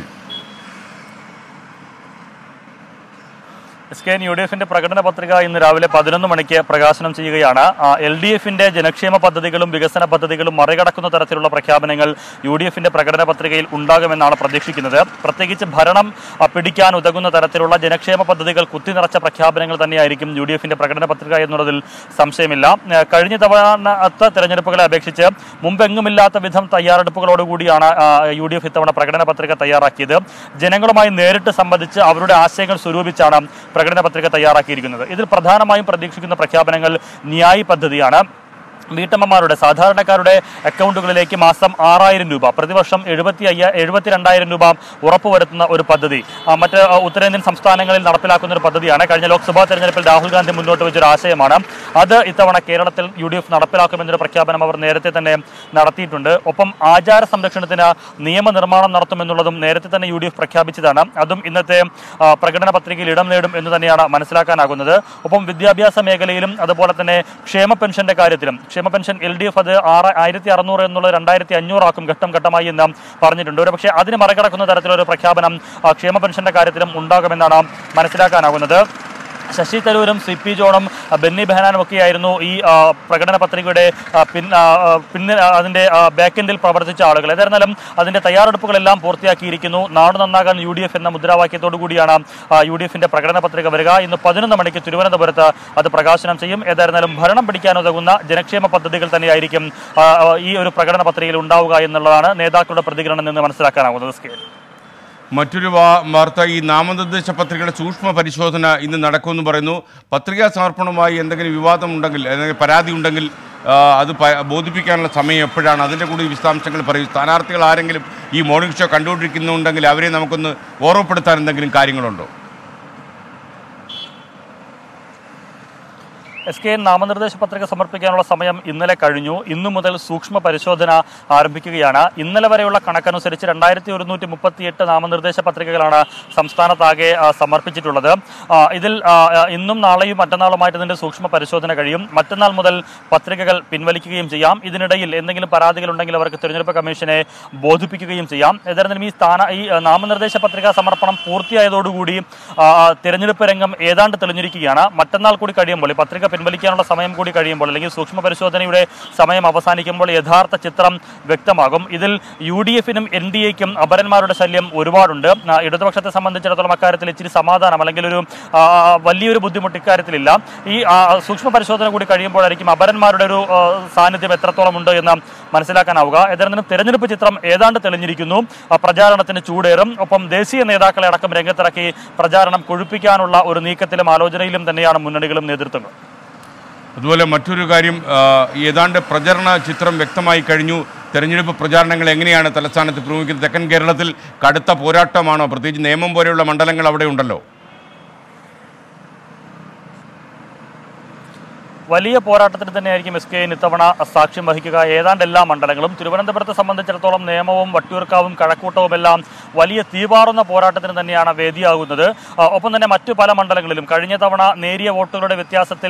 S K N U D എഫിന്റെ പ്രകടന പത്രിക ഇന്ന് രാവിലെ പതിനൊന്ന് മണിക്ക് പ്രകാശനം ചെയ്യുകയാണ് എൽ ഡി എഫിന്റെ ജനക്ഷേമ പദ്ധതികളും വികസന പദ്ധതികളും മറികടക്കുന്ന തരത്തിലുള്ള പ്രഖ്യാപനങ്ങൾ യു ഡി എഫിന്റെ പ്രകടന പത്രികയിൽ ഉണ്ടാകുമെന്നാണ് പ്രതീക്ഷിക്കുന്നത് പ്രത്യേകിച്ച് ഭരണം ആ, പിടിക്കാൻ ഉതകുന്ന തരത്തിലുള്ള ജനക്ഷേമ പദ്ധതികൾ കുത്തിനിറച്ച പ്രഖ്യാപനങ്ങൾ തന്നെയായിരിക്കും യു ഡി എഫിന്റെ പ്രകടന പത്രിക എന്നുള്ളതിൽ സംശയമില്ല ആ, കഴിഞ്ഞ തവണത്തെ തെരഞ്ഞെടുപ്പുകളെ അപേക്ഷിച്ച് മുമ്പെങ്ങുമില്ലാത്ത വിധം തയ്യാറെടുപ്പുകളോടുകൂടിയാണ് ആ, യു ഡി എഫ് ഇത്തവണ പ്രകടന പത്രിക തയ്യാറാക്കിയത് ജനങ്ങളുമായി നേരിട്ട് സംബന്ധിച്ച് അവരുടെ ആശയങ്ങൾ സ്വരൂപിച്ചാണ് പ്രകടന പത്രിക തയ്യാറാക്കിയിരിക്കുന്നത് ഇതിൽ പ്രധാനമായും പ്രതീക്ഷിക്കുന്ന പ്രഖ്യാപനങ്ങൾ ന്യായ് പദ്ധതിയാണ് വീട്ടമ്മമാരുടെ സാധാരണക്കാരുടെ അക്കൗണ്ടുകളിലേക്ക് മാസം ആറായിരം രൂപ പ്രതിവർഷം എഴുപത്തി അയ്യ എഴുപത്തിരണ്ടായിരം രൂപ ഉറപ്പുവരുത്തുന്ന ഒരു പദ്ധതി ആ, മറ്റ് ആ, ഉത്തരേന്ത്യൻ സംസ്ഥാനങ്ങളിൽ നടപ്പിലാക്കുന്ന ഒരു പദ്ധതിയാണ് കഴിഞ്ഞ ലോക്സഭാ തെരഞ്ഞെടുപ്പിൽ രാഹുൽ ഗാന്ധി മുന്നോട്ട് വെച്ചൊരു ആശയമാണ് അത് ഇത്തവണ കേരളത്തിൽ യു ഡി എഫ് നടപ്പിലാക്കുമെന്നൊരു പ്രഖ്യാപനം അവർ നേരത്തെ തന്നെ നടത്തിയിട്ടുണ്ട് ഒപ്പം ആചാര സംരക്ഷണത്തിന് നിയമനിർമ്മാണം നടത്തുമെന്നുള്ളതും നേരത്തെ തന്നെ യു ഡി എഫ് പ്രഖ്യാപിച്ചതാണ് അതും ഇന്നത്തെ ആ, പ്രകടന പത്രികയിൽ ഇടം നേടും എന്ന് തന്നെയാണ് മനസ്സിലാക്കാനാകുന്നത് ഒപ്പം വിദ്യാഭ്യാസ മേഖലയിലും അതുപോലെ തന്നെ ക്ഷേമ പെൻഷന്റെ കാര്യത്തിലും ക്ഷേമ പെൻഷൻ എൽ ഡി എഫ് അത് ആറ് ആയിരത്തി അറുന്നൂറ് എന്നുള്ളത് രണ്ടായിരത്തി അഞ്ഞൂറാക്കും ഘട്ടം ഘട്ടമായി എന്ന് പറഞ്ഞിട്ടുണ്ട് ഒരു പക്ഷേ അതിന് മറികടക്കുന്ന തരത്തിലൊരു പ്രഖ്യാപനം ആ, ക്ഷേമ പെൻഷന്റെ കാര്യത്തിലും ഉണ്ടാകുമെന്നാണ് മനസ്സിലാക്കാനാകുന്നത് ശശി തരൂരും സി പി ജോണും ആ, ബെന്നി ബെഹനാനും ഒക്കെയായിരുന്നു ഈ ആ, പ്രകടന പത്രികയുടെ ആ, പിൻ ആ, ആ, പിന്നിൽ ആ, അതിന്റെ ബാക്കെൻഡിൽ പ്രവർത്തിച്ച ആളുകൾ ഏതായിരുന്നാലും അതിന്റെ തയ്യാറെടുപ്പുകളെല്ലാം പൂർത്തിയാക്കിയിരിക്കുന്നു നാട് നന്നാകാൻ യു ഡി എഫ് എന്ന മുദ്രാവാക്യത്തോടു കൂടിയാണ് ആ, യു ഡി എഫിന്റെ പ്രകടന പത്രിക വരിക ഇന്ന് പതിനൊന്ന് മണിക്ക് തിരുവനന്തപുരത്ത് അത് പ്രകാശനം ചെയ്യും ഏതായിരുന്നാലും ഭരണം പിടിക്കാനുതകുന്ന ജനക്ഷേമ പദ്ധതികൾ തന്നെയായിരിക്കും ആ, ആ, ഈ ഒരു പ്രകടന പത്രികയിൽ ഉണ്ടാവുക എന്നുള്ളതാണ് നേതാക്കളുടെ പ്രതികരണം നിന്ന് മനസ്സിലാക്കാനാകുന്നത് സ്കേൽ മറ്റൊരു വാ- വാർത്ത ഈ നാമനിർദ്ദേശ പത്രികയുടെ സൂക്ഷ്മ പരിശോധന ഇന്ന് നടക്കുമെന്ന് പറയുന്നു പത്രികാ സമർപ്പണവുമായി എന്തെങ്കിലും വിവാദം ഉണ്ടെങ്കിൽ അല്ലെങ്കിൽ പരാതി ഉണ്ടെങ്കിൽ ആ, അത് പ- ബോധിപ്പിക്കാനുള്ള സമയം എപ്പോഴാണ് അതിൻ്റെ കൂടി വിശദാംശങ്ങൾ പറയും സ്ഥാനാർത്ഥികൾ ആരെങ്കിലും ഈ മോർണിംഗ് ഷോ കണ്ടുകൊണ്ടിരിക്കുന്നുണ്ടെങ്കിൽ അവരെ നമുക്കൊന്ന് ഓർമ്മപ്പെടുത്താൻ എന്തെങ്കിലും കാര്യങ്ങളുണ്ടോ എസ് കെ എൻ നാമനിർദ്ദേശ പത്രിക സമർപ്പിക്കാനുള്ള സമയം ഇന്നലെ കഴിഞ്ഞു ഇന്നു മുതൽ സൂക്ഷ്മ പരിശോധന ആരംഭിക്കുകയാണ് ഇന്നലെ വരെയുള്ള കണക്കനുസരിച്ച് രണ്ടായിരത്തി ഒരുന്നൂറ്റി മുപ്പത്തിയെട്ട് നാമനിർദ്ദേശ പത്രികകളാണ് സംസ്ഥാനത്താകെ ആ, സമർപ്പിച്ചിട്ടുള്ളത് ആ, ഇതിൽ ആ, ആ, ഇന്നും നാളെയും മറ്റന്നാളുമായിട്ട് ഇതിന്റെ സൂക്ഷ്മ പരിശോധന കഴിയും മറ്റന്നാൾ മുതൽ പത്രികകൾ പിൻവലിക്കുകയും ചെയ്യാം ഇതിനിടയിൽ എന്തെങ്കിലും പരാതികൾ ഉണ്ടെങ്കിൽ അവർക്ക് തിരഞ്ഞെടുപ്പ് കമ്മീഷനെ ബോധിപ്പിക്കുകയും ചെയ്യാം ഏതായിരുന്നാലും ഈ സ്ഥാന ഈ ആ, നാമനിർദ്ദേശ പത്രികാ സമർപ്പണം പൂർത്തിയായതോടുകൂടി ആ, ആ, തിരഞ്ഞെടുപ്പ് രംഗം ഏതാണ്ട് തെളിഞ്ഞിരിക്കുകയാണ് മറ്റന്നാൾ കൂടി കഴിയുമ്പോൾ ഈ പത്രിക പിൻവലിക്കാനുള്ള സമയം കൂടി കഴിയുമ്പോൾ അല്ലെങ്കിൽ സൂക്ഷ്മ പരിശോധനയുടെ സമയം അവസാനിക്കുമ്പോൾ യഥാർത്ഥ ചിത്രം വ്യക്തമാകും ഇതിൽ യു ഡി എഫിനും എൻ ഡി എക്കും അപരന്മാരുടെ ശല്യം ഒരുപാടുണ്ട് ആ, ഇടതുപക്ഷത്തെ സംബന്ധിച്ചിടത്തോളം അക്കാര്യത്തിൽ ഇച്ചിരി സമാധാനം അല്ലെങ്കിൽ ഒരു ആ, വലിയൊരു ബുദ്ധിമുട്ട് ഇക്കാര്യത്തിലില്ല ഈ ആ, സൂക്ഷ്മ പരിശോധന കൂടി കഴിയുമ്പോഴായിരിക്കും അപരന്മാരുടെ ഒരു ആ, സാന്നിധ്യം എത്രത്തോളം ഉണ്ട് എന്ന് മനസ്സിലാക്കാനാവുക ഏതായിരുന്നാലും തെരഞ്ഞെടുപ്പ് ചിത്രം ഏതാണ്ട് തെളിഞ്ഞിരിക്കുന്നു ആ, പ്രചാരണത്തിന് ചൂടേറും ഒപ്പം ദേശീയ നേതാക്കളെ അടക്കം രംഗത്തിറക്കി പ്രചാരണം കൊഴുപ്പിക്കാനുള്ള ഒരു നീക്കത്തിലും ആലോചനയിലും തന്നെയാണ് മുന്നണികളും നേതൃത്വങ്ങൾ അതുപോലെ മറ്റൊരു കാര്യം ആ, ഏതാണ്ട് പ്രചരണ ചിത്രം വ്യക്തമായി കഴിഞ്ഞു തെരഞ്ഞെടുപ്പ് പ്രചാരണങ്ങൾ എങ്ങനെയാണ് തലസ്ഥാനത്ത് പുരോഗമിക്കുന്നത് തെക്കൻ കേരളത്തിൽ കടുത്ത പോരാട്ടമാണോ പ്രത്യേകിച്ച് നേമം പോലെയുള്ള മണ്ഡലങ്ങൾ അവിടെ ഉണ്ടല്ലോ വലിയ പോരാട്ടത്തിന് തന്നെയായിരിക്കും എസ് കെ ഇത്തവണ സാക്ഷ്യം വഹിക്കുക ഏതാണ്ട് എല്ലാ മണ്ഡലങ്ങളും തിരുവനന്തപുരത്തെ സംബന്ധിച്ചിടത്തോളം നേമവും വട്ടിയൂർക്കാവും കഴക്കൂട്ടവും എല്ലാം വലിയ തീപാറുന്ന പോരാട്ടത്തിന് തന്നെയാണ് വേദിയാകുന്നത് ആ, ഒപ്പം തന്നെ മറ്റു പല മണ്ഡലങ്ങളിലും കഴിഞ്ഞ തവണ നേരിയ വോട്ടുകളുടെ വ്യത്യാസത്തിൽ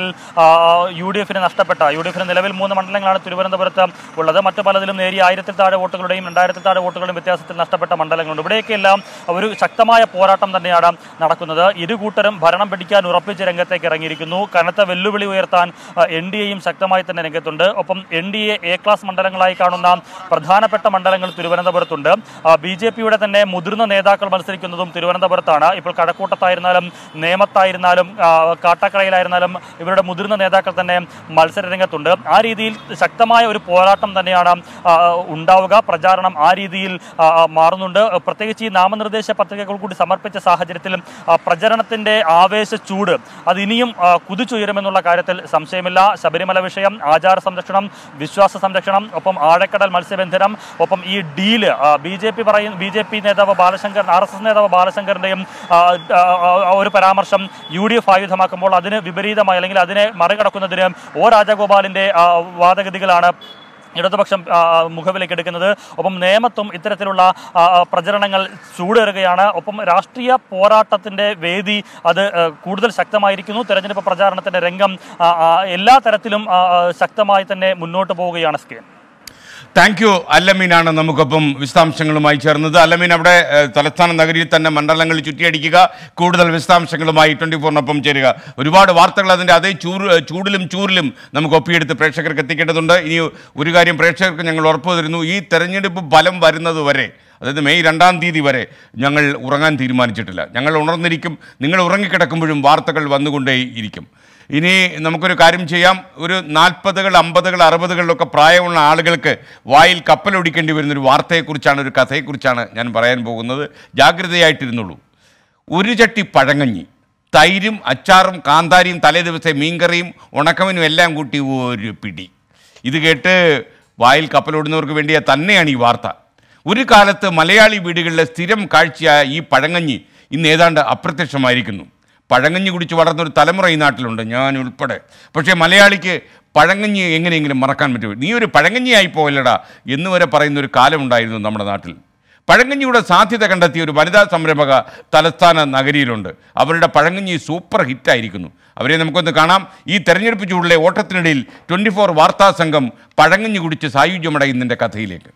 യു ഡി എഫിന് നഷ്ടപ്പെട്ട യു ഡി എഫിന് നിലവിൽ മൂന്ന് മണ്ഡലങ്ങളാണ് തിരുവനന്തപുരത്ത് ഉള്ളത് മറ്റു പലതിലും നേരിയ ആയിരത്തിൽ താഴെ വോട്ടുകളുടെയും രണ്ടായിരത്തിൽ താഴെ വോട്ടുകളുടെയും വ്യത്യാസത്തിൽ നഷ്ടപ്പെട്ട മണ്ഡലങ്ങളുണ്ട് ഇവിടെയൊക്കെയെല്ലാം ഒരു ശക്തമായ പോരാട്ടം തന്നെയാണ് നടക്കുന്നത് ഇരു കൂട്ടരും ഭരണം പിടിക്കാൻ ഉറപ്പിച്ച് രംഗത്തേക്ക് ഇറങ്ങിയിരിക്കുന്നു കനത്ത വെല്ലുവിളി ഉയർത്താൻ എൻ ഡി എയും ശക്തമായി തന്നെ രംഗത്തുണ്ട് ഒപ്പം N D A A class മണ്ഡലങ്ങളായി കാണുന്ന പ്രധാനപ്പെട്ട മണ്ഡലങ്ങൾ തിരുവനന്തപുരത്തുണ്ട് ബി ജെ പിയുടെ തന്നെ മുതിർന്ന നേതാക്കൾ മത്സരിക്കുന്നതും തിരുവനന്തപുരത്താണ് ഇപ്പോൾ കഴക്കൂട്ടത്തായിരുന്നാലും നേമത്തായിരുന്നാലും ആ, കാട്ടാക്കടയിലായിരുന്നാലും ഇവരുടെ മുതിർന്ന നേതാക്കൾ തന്നെ മത്സര രംഗത്തുണ്ട് ആ രീതിയിൽ ശക്തമായ ഒരു പോരാട്ടം തന്നെയാണ് ആ, ഉണ്ടാവുക പ്രചാരണം ആ രീതിയിൽ ആ, ആ, മാറുന്നുണ്ട് പ്രത്യേകിച്ച് ഈ നാമനിർദ്ദേശ പത്രികകൾ കൂടി സമർപ്പിച്ച സാഹചര്യത്തിൽ ആ, പ്രചരണത്തിന്റെ ആവേശ ചൂട് അത് ഇനിയും ആ, കുതിച്ചുയരുമെന്നുള്ള കാര്യത്തിൽ സംശയമില്ല ശബരിമല വിഷയം ആചാര സംരക്ഷണം വിശ്വാസ സംരക്ഷണം ഒപ്പം ആഴക്കടൽ മത്സ്യബന്ധനം ഒപ്പം ഈ ഡീല് ബി ജെ പി പറയും ബി ജെ പി നേതാവ് ബാലശങ്കർ ആർ എസ് എസ് നേതാവ് ബാലശങ്കറിന്റെയും ആ, ആ, ആ, ഒരു പരാമർശം യു ഡി എഫ് ആയുധമാക്കുമ്പോൾ അതിന് വിപരീതമായി അല്ലെങ്കിൽ അതിനെ മറികടക്കുന്നതിന് ഒ രാജഗോപാലിന്റെ ആ, വാദഗതികളാണ് ഇടതുപക്ഷം ആ, മുഖവിലേക്ക് എടുക്കുന്നത് ഒപ്പം നേമത്തും ഇത്തരത്തിലുള്ള ആ, ആ, പ്രചരണങ്ങൾ ചൂടേറുകയാണ് ഒപ്പം രാഷ്ട്രീയ പോരാട്ടത്തിന്റെ വേദി അത് ആ, കൂടുതൽ ശക്തമായിരിക്കുന്നു തെരഞ്ഞെടുപ്പ് പ്രചാരണത്തിന്റെ രംഗം ആ, ആ, എല്ലാ തരത്തിലും ആ, ആ, ശക്തമായി തന്നെ മുന്നോട്ട് പോവുകയാണ് സ്കീം താങ്ക് യു അല്ലമീനാണ് നമുക്കൊപ്പം വിശദാംശങ്ങളുമായി ചേർന്നത് അല്ലമീൻ അവിടെ ഏഹ്, തലസ്ഥാന നഗരിയിൽ തന്നെ മണ്ഡലങ്ങൾ ചുറ്റിയടിക്കുക കൂടുതൽ വിശദാംശങ്ങളുമായി ട്വൻറ്റി ഫോറിനൊപ്പം ചേരുക ഒരുപാട് വാർത്തകൾ അതിൻ്റെ അതേ ചൂട് ചൂടിലും ചൂരിലും നമുക്ക് ഒപ്പിയെടുത്ത് പ്രേക്ഷകർക്ക് എത്തിക്കേണ്ടതുണ്ട് ഇനി ഒരു കാര്യം പ്രേക്ഷകർക്ക് ഞങ്ങൾ ഉറപ്പു തരുന്നു ഈ തെരഞ്ഞെടുപ്പ് ഫലം വരുന്നത് വരെ അതായത് മെയ് രണ്ടാം തീയതി വരെ ഞങ്ങൾ ഉറങ്ങാൻ തീരുമാനിച്ചിട്ടില്ല ഞങ്ങൾ ഉണർന്നിരിക്കും നിങ്ങൾ ഉറങ്ങിക്കിടക്കുമ്പോഴും വാർത്തകൾ വന്നുകൊണ്ടേ ഇരിക്കും ഇനി നമുക്കൊരു കാര്യം ചെയ്യാം ഒരു നാൽപ്പതുകൾ അമ്പതുകൾ അറുപതുകളിലൊക്കെ പ്രായമുള്ള ആളുകൾക്ക് വായിൽ കപ്പലൊടിക്കേണ്ടി വരുന്നൊരു വാർത്തയെക്കുറിച്ചാണ് ഒരു കഥയെക്കുറിച്ചാണ് ഞാൻ പറയാൻ പോകുന്നത് ജാഗ്രതയായിട്ടിരുന്നുള്ളൂ ഒരു ചട്ടി പഴങ്ങഞ്ഞി തൈരും അച്ചാറും കാന്താരിയും തലേ ദിവസത്തെ മീൻകറിയും ഉണക്കമനും എല്ലാം കൂട്ടി ഒരു പിടി ഇത് കേട്ട് വായിൽ കപ്പലോടുന്നവർക്ക് വേണ്ടിയ തന്നെയാണ് ഈ വാർത്ത ഒരു കാലത്ത് മലയാളി വീടുകളിലെ സ്ഥിരം കാഴ്ചയായ ഈ പഴങ്ങഞ്ഞി ഇന്ന് ഏതാണ്ട് അപ്രത്യക്ഷമായിരിക്കുന്നു പഴങ്ങഞ്ഞി കുടിച്ച് വളർന്നൊരു തലമുറ ഈ നാട്ടിലുണ്ട് ഞാൻ ഉൾപ്പെടെ പക്ഷേ മലയാളിക്ക് പഴങ്ങഞ്ഞി എങ്ങനെയെങ്കിലും മറക്കാൻ പറ്റുമോ നീ ഒരു പഴങ്ങഞ്ഞിയായി പോയല്ലടാ എന്ന് വരെ പറയുന്ന ഒരു കാലമുണ്ടായിരുന്നു നമ്മുടെ നാട്ടിൽ പഴങ്കഞ്ഞിയുടെ സാധ്യത കണ്ടെത്തിയ ഒരു വനിതാ സംരംഭക തലസ്ഥാന നഗരിയിലുണ്ട് അവരുടെ പഴങ്കഞ്ഞി സൂപ്പർ ഹിറ്റായിരിക്കുന്നു അവരെ നമുക്കൊന്ന് കാണാം ഈ തെരഞ്ഞെടുപ്പ് ചൂടിലെ ഓട്ടത്തിനിടയിൽ ട്വൻറ്റി ഫോർ വാർത്താ സംഘം പഴങ്കഞ്ഞി കുടിച്ച് സായുജ്യമടയുന്നതിൻ്റെ കഥയിലേക്ക്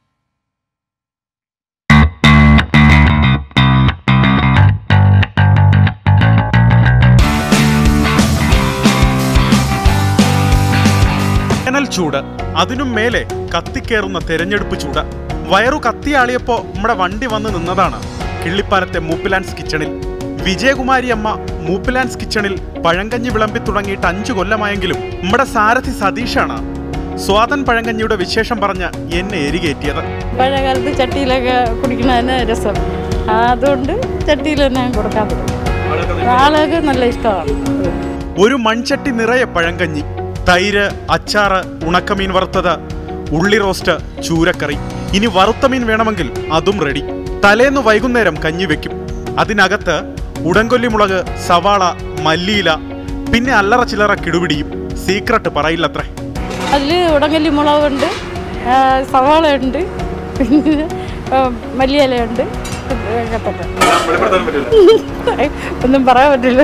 വേനൽ ചൂട് അതിനും മേലെ കത്തിക്കേറുന്ന തെരഞ്ഞെടുപ്പ് ചൂട് വയറു കത്തിയാളിയപ്പോ നമ്മുടെ വണ്ടി വന്ന് നിന്നതാണ് കിള്ളിപ്പാലത്തെ മൂപ്പിലാൻസ് കിച്ചണിൽ വിജയകുമാരി അമ്മ മൂപ്പിലാൻസ് കിച്ചണിൽ പഴങ്കഞ്ഞി വിളമ്പി തുടങ്ങിയിട്ട് അഞ്ചു കൊല്ലമായെങ്കിലും നമ്മുടെ സാരഥി സതീഷാണ് സ്വാതൻ പഴങ്കഞ്ഞിയുടെ വിശേഷം പറഞ്ഞ് എന്നെ എരികേറ്റിയത് പഴയ കാലത്ത് ചട്ടിയിലൊക്കെ കുടിക്കുന്നതിന് രസം അതുകൊണ്ട് ചട്ടിയിൽ തന്നെ കൊടുക്കാൻ പറ്റും ആളുകൾക്ക് നല്ല ഇഷ്ടമാണ് ഒരു മൺചട്ടി നിറയെ പഴങ്കഞ്ഞി തൈര് അച്ചാറ് ഉണക്കമീൻ വറുത്തത് ഉള്ളി റോസ്റ്റ് ചൂരക്കറി ഇനി വറുത്ത മീൻ വേണമെങ്കിൽ അതും റെഡി തലേന്ന് വൈകുന്നേരം കഞ്ഞി വെക്കും അതിനകത്ത് ഉടങ്കൊല്ലി മുളക് സവാള മല്ലിയില പിന്നെ അല്ലറ ചില്ലറ കിടുപിടിയും സീക്രട്ട് പറയില്ലത്രേ അതിൽ ഉടങ്കല്ലി മുളകുണ്ട് ആ, സവാളയുണ്ട് പിന്നെ ആ, മല്ലിയിലയുണ്ട് ഒക്കെ തന്നെ. ഒന്നും പറയാൻ പറ്റില്ല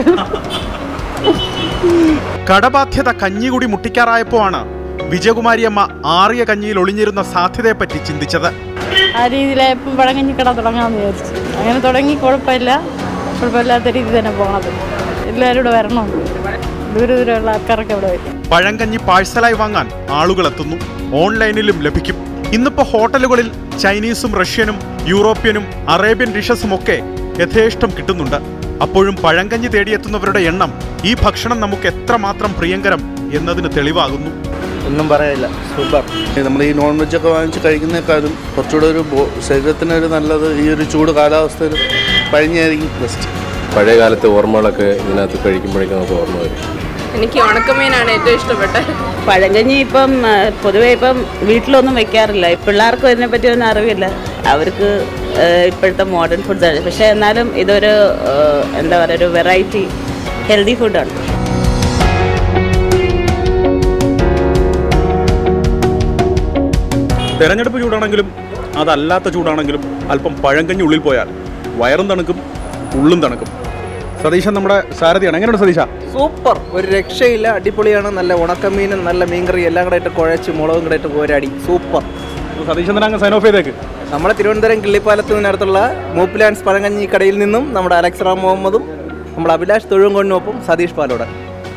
കടബാധ്യത കഞ്ഞികുടി മുട്ടിക്കാറായപ്പോ ആണ് വിജയകുമാരി അമ്മ ആറിയ കഞ്ഞിയിൽ ഒളിഞ്ഞിരുന്ന സാധ്യതയെപ്പറ്റി ചിന്തിച്ചത് ആ രീതിയിലായപ്പം പഴങ്കഞ്ഞി കട തുടങ്ങാമെന്ന് വിചാരിച്ചു അങ്ങനെ തുടങ്ങി കുഴപ്പമില്ല കുഴപ്പമില്ലാത്ത രീതി തന്നെ പോകണത് എല്ലാവരും ഇവിടെ വരണം ദൂരെ ദൂരെയുള്ള ആൾക്കാരൊക്കെ ഇവിടെ വരും പഴങ്കഞ്ഞി പാഴ്സലായി വാങ്ങാൻ ആളുകൾ എത്തുന്നു ഓൺലൈനിലും ലഭിക്കും ഇന്നിപ്പോ ഹോട്ടലുകളിൽ ചൈനീസും റഷ്യനും യൂറോപ്യനും അറേബ്യൻ ഡിഷസും ഒക്കെ യഥേഷ്ടം കിട്ടുന്നുണ്ട് അപ്പോഴും പഴങ്കഞ്ഞി തേടിയെത്തുന്നവരുടെ എണ്ണം ഈ ഭക്ഷണം നമുക്ക് എത്രമാത്രം പ്രിയങ്കരം എന്നതിന് തെളിവാകുന്നു ഒന്നും പറയാനില്ല സൂപ്പർ നമ്മൾ ഈ നോൺ വെജ് ഒക്കെ വാങ്ങിച്ച് കഴിക്കുന്നേക്കാളും കുറച്ചുകൂടെ ഒരു ബോ- ശരീരത്തിനൊരു നല്ലത് ഈ ഒരു ചൂട് കാലാവസ്ഥയിൽ പഴഞ്ഞായിരിക്കും ബെസ്റ്റ് പഴയ കാലത്തെ ഓർമ്മകളൊക്കെ ഇതിനകത്ത് കഴിക്കുമ്പോഴേക്കും നമുക്ക് ഓർമ്മ വരും എനിക്ക് ഉണക്കമീനാണ് ഏറ്റവും ഇഷ്ടപ്പെട്ടത് പഴങ്കഞ്ഞി ഇപ്പം ആ, പൊതുവെ ഇപ്പം വീട്ടിലൊന്നും വെക്കാറില്ല പിള്ളേർക്കും ഇതിനെപ്പറ്റി ഒന്നും അറിവില്ല അവർക്ക് ആ, ഇപ്പോഴത്തെ മോഡേൺ ഫുഡാണ് പക്ഷേ എന്നാലും ഇതൊരു ആ, എന്താ പറയുക ഒരു വെറൈറ്റി ഹെൽത്തി ഫുഡാണ് തെരഞ്ഞെടുപ്പ് ചൂടാണെങ്കിലും അതല്ലാത്ത ചൂടാണെങ്കിലും അല്പം പഴങ്കഞ്ഞി ഉള്ളിൽ പോയാൽ വയറും തണുക്കും ഉള്ളും തണുക്കും സതീശൻ നമ്മുടെ സാരഥിയാണ് എങ്ങനെയുണ്ട് സതീശ സൂപ്പർ ഒരു രക്ഷയില്ല അടിപൊളിയാണ് നല്ല ഉണക്കമീനും നല്ല മീൻകറി എല്ലാം കൂടെ ഇട്ട് കുഴച്ച് മുളകും കൂടെ ഇട്ട് പോരാടി സൂപ്പർ സതീശൻ തന്നെ അങ്ങ് സൈൻ ഓഫ് ചെയ്തേക്ക് നമ്മുടെ തിരുവനന്തപുരം കിള്ളിപ്പാലത്തിനടുത്തുള്ള മൂപ്പിലാൻസ് പഴങ്കഞ്ഞി കടയിൽ നിന്നും നമ്മുടെ അലക്സ് റാം മുഹമ്മദും നമ്മുടെ അഭിലാഷ് തൊഴുകൊണ്ടിനൊപ്പം സതീഷ് പാലോടൻ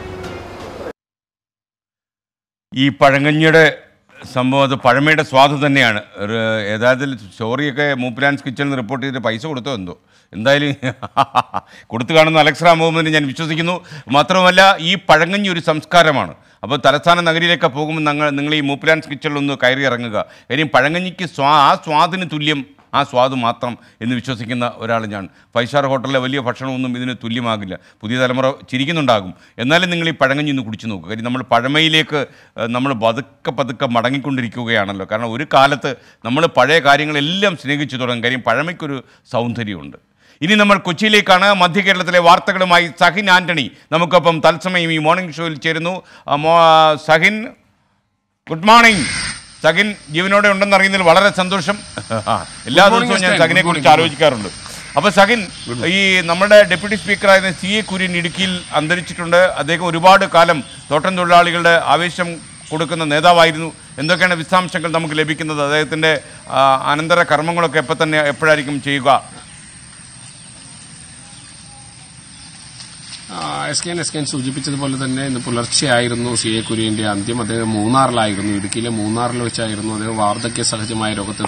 ഈ പഴങ്കഞ്ഞിയുടെ സംഭവം അത് പഴമയുടെ സ്വാദ് തന്നെയാണ് ഒരു യഥാർത്ഥത്തിൽ സ്റ്റോറിയൊക്കെ മൂപ്പിലാൻസ് കിച്ചണിൽ റിപ്പോർട്ട് ചെയ്തിട്ട് പൈസ കൊടുത്തോ എന്തോ എന്തായാലും കൊടുത്തു കാണുന്ന അലക്സ് റാം മുഹമ്മദിനെ ഞാൻ വിശ്വസിക്കുന്നു മാത്രമല്ല ഈ പഴങ്കഞ്ഞി ഒരു സംസ്കാരമാണ് അപ്പോൾ തലസ്ഥാന നഗരിയിലേക്ക് പോകുമ്പോൾ നിങ്ങൾ നിങ്ങൾ ഈ മൂപ്പിലാൻസ് കിച്ചണിലൊന്ന് കയറി ഇറങ്ങുക കാര്യം പഴങ്കഞ്ഞിക്ക് സ്വാ ആ സ്വാദിന് തുല്യം ആ സ്വാദ് മാത്രം എന്ന് വിശ്വസിക്കുന്ന ഒരാൾ ഞാൻ ഫൈവ് സ്റ്റാർ ഹോട്ടലിലെ വലിയ ഭക്ഷണമൊന്നും ഇതിന് തുല്യമാകില്ല പുതിയ തലമുറ ചിരിക്കുന്നുണ്ടാകും എന്നാലും നിങ്ങൾ ഈ പഴങ്കഞ്ഞി ഒന്ന് കുടിച്ചു നോക്കുക കാര്യം നമ്മൾ പഴമയിലേക്ക് ഏഹ്, നമ്മൾ പതുക്കെ പതുക്കെ മടങ്ങിക്കൊണ്ടിരിക്കുകയാണല്ലോ കാരണം ഒരു കാലത്ത് നമ്മൾ പഴയ കാര്യങ്ങളെല്ലാം സ്നേഹിച്ചു തുടങ്ങും കാര്യം പഴമയ്ക്കൊരു സൗന്ദര്യമുണ്ട് ഇനി നമ്മൾ കൊച്ചിയിലേക്കാണ് മധ്യ കേരളത്തിലെ വാർത്തകളുമായി സഹിൻ ആന്റണി നമുക്കൊപ്പം തത്സമയം ഈ മോർണിംഗ് ഷോയിൽ ചേരുന്നു ആ, മോ- സഹിൻ ഗുഡ് മോർണിംഗ് സഹിൻ ജീവനോടെ ഉണ്ടെന്ന് അറിയുന്നതിൽ വളരെ സന്തോഷം എല്ലാ Good morning, ദിവസവും ഞാൻ Stan. സഹിനെ Good കുറിച്ച് morning. ആലോചിക്കാറുണ്ട് അപ്പോൾ സഹിൻ ഈ നമ്മുടെ ഡെപ്യൂട്ടി സ്പീക്കറായിരുന്ന സി എ കുര്യൻ ഇടുക്കിയിൽ അന്തരിച്ചിട്ടുണ്ട് അദ്ദേഹം ഒരുപാട് കാലം തോട്ടം തൊഴിലാളികളുടെ ആവേശം കൊടുക്കുന്ന നേതാവായിരുന്നു എന്തൊക്കെയാണ് വിശദാംശങ്ങൾ നമുക്ക് ലഭിക്കുന്നത് അദ്ദേഹത്തിൻ്റെ ആ, അനന്തര കർമ്മങ്ങളൊക്കെ എപ്പോൾ തന്നെ എപ്പോഴായിരിക്കും ചെയ്യുക S K N S K N സൂചിപ്പിച്ചതുപോലെ തന്നെ ഇന്ന് പുലർച്ചെയായിരുന്നു സി എ കുര്യന്റെ അന്ത്യം അദ്ദേഹം മൂന്നാറിലായിരുന്നു ഇടുക്കിയിലെ മൂന്നാറിൽ വെച്ചായിരുന്നു അദ്ദേഹം വാർദ്ധക്യ സഹജമായ രോഗത്തിൽ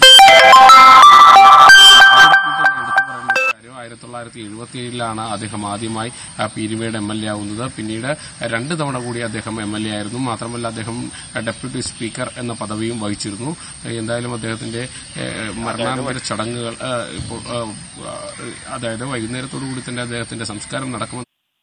ആയിരത്തി തൊള്ളായിരത്തി എഴുപത്തി ഏഴിലാണ് അദ്ദേഹം ആദ്യമായി ആ, പീരുമേട് എം എൽ എ ആവുന്നത് പിന്നീട് രണ്ട് തവണ കൂടി അദ്ദേഹം എം എൽ എ ആയിരുന്നു മാത്രമല്ല അദ്ദേഹം ഡെപ്യൂട്ടി സ്പീക്കർ എന്ന പദവിയും വഹിച്ചിരുന്നു എന്തായാലും അദ്ദേഹത്തിന്റെ ഏഹ്, മരണാനന്തര ചടങ്ങുകൾ ഏഹ്, ഇപ്പോൾ ഏഹ്, അതായത് വൈകുന്നേരത്തോടു കൂടി തന്നെ അദ്ദേഹത്തിന്റെ സംസ്കാരം നടക്കുമെന്ന്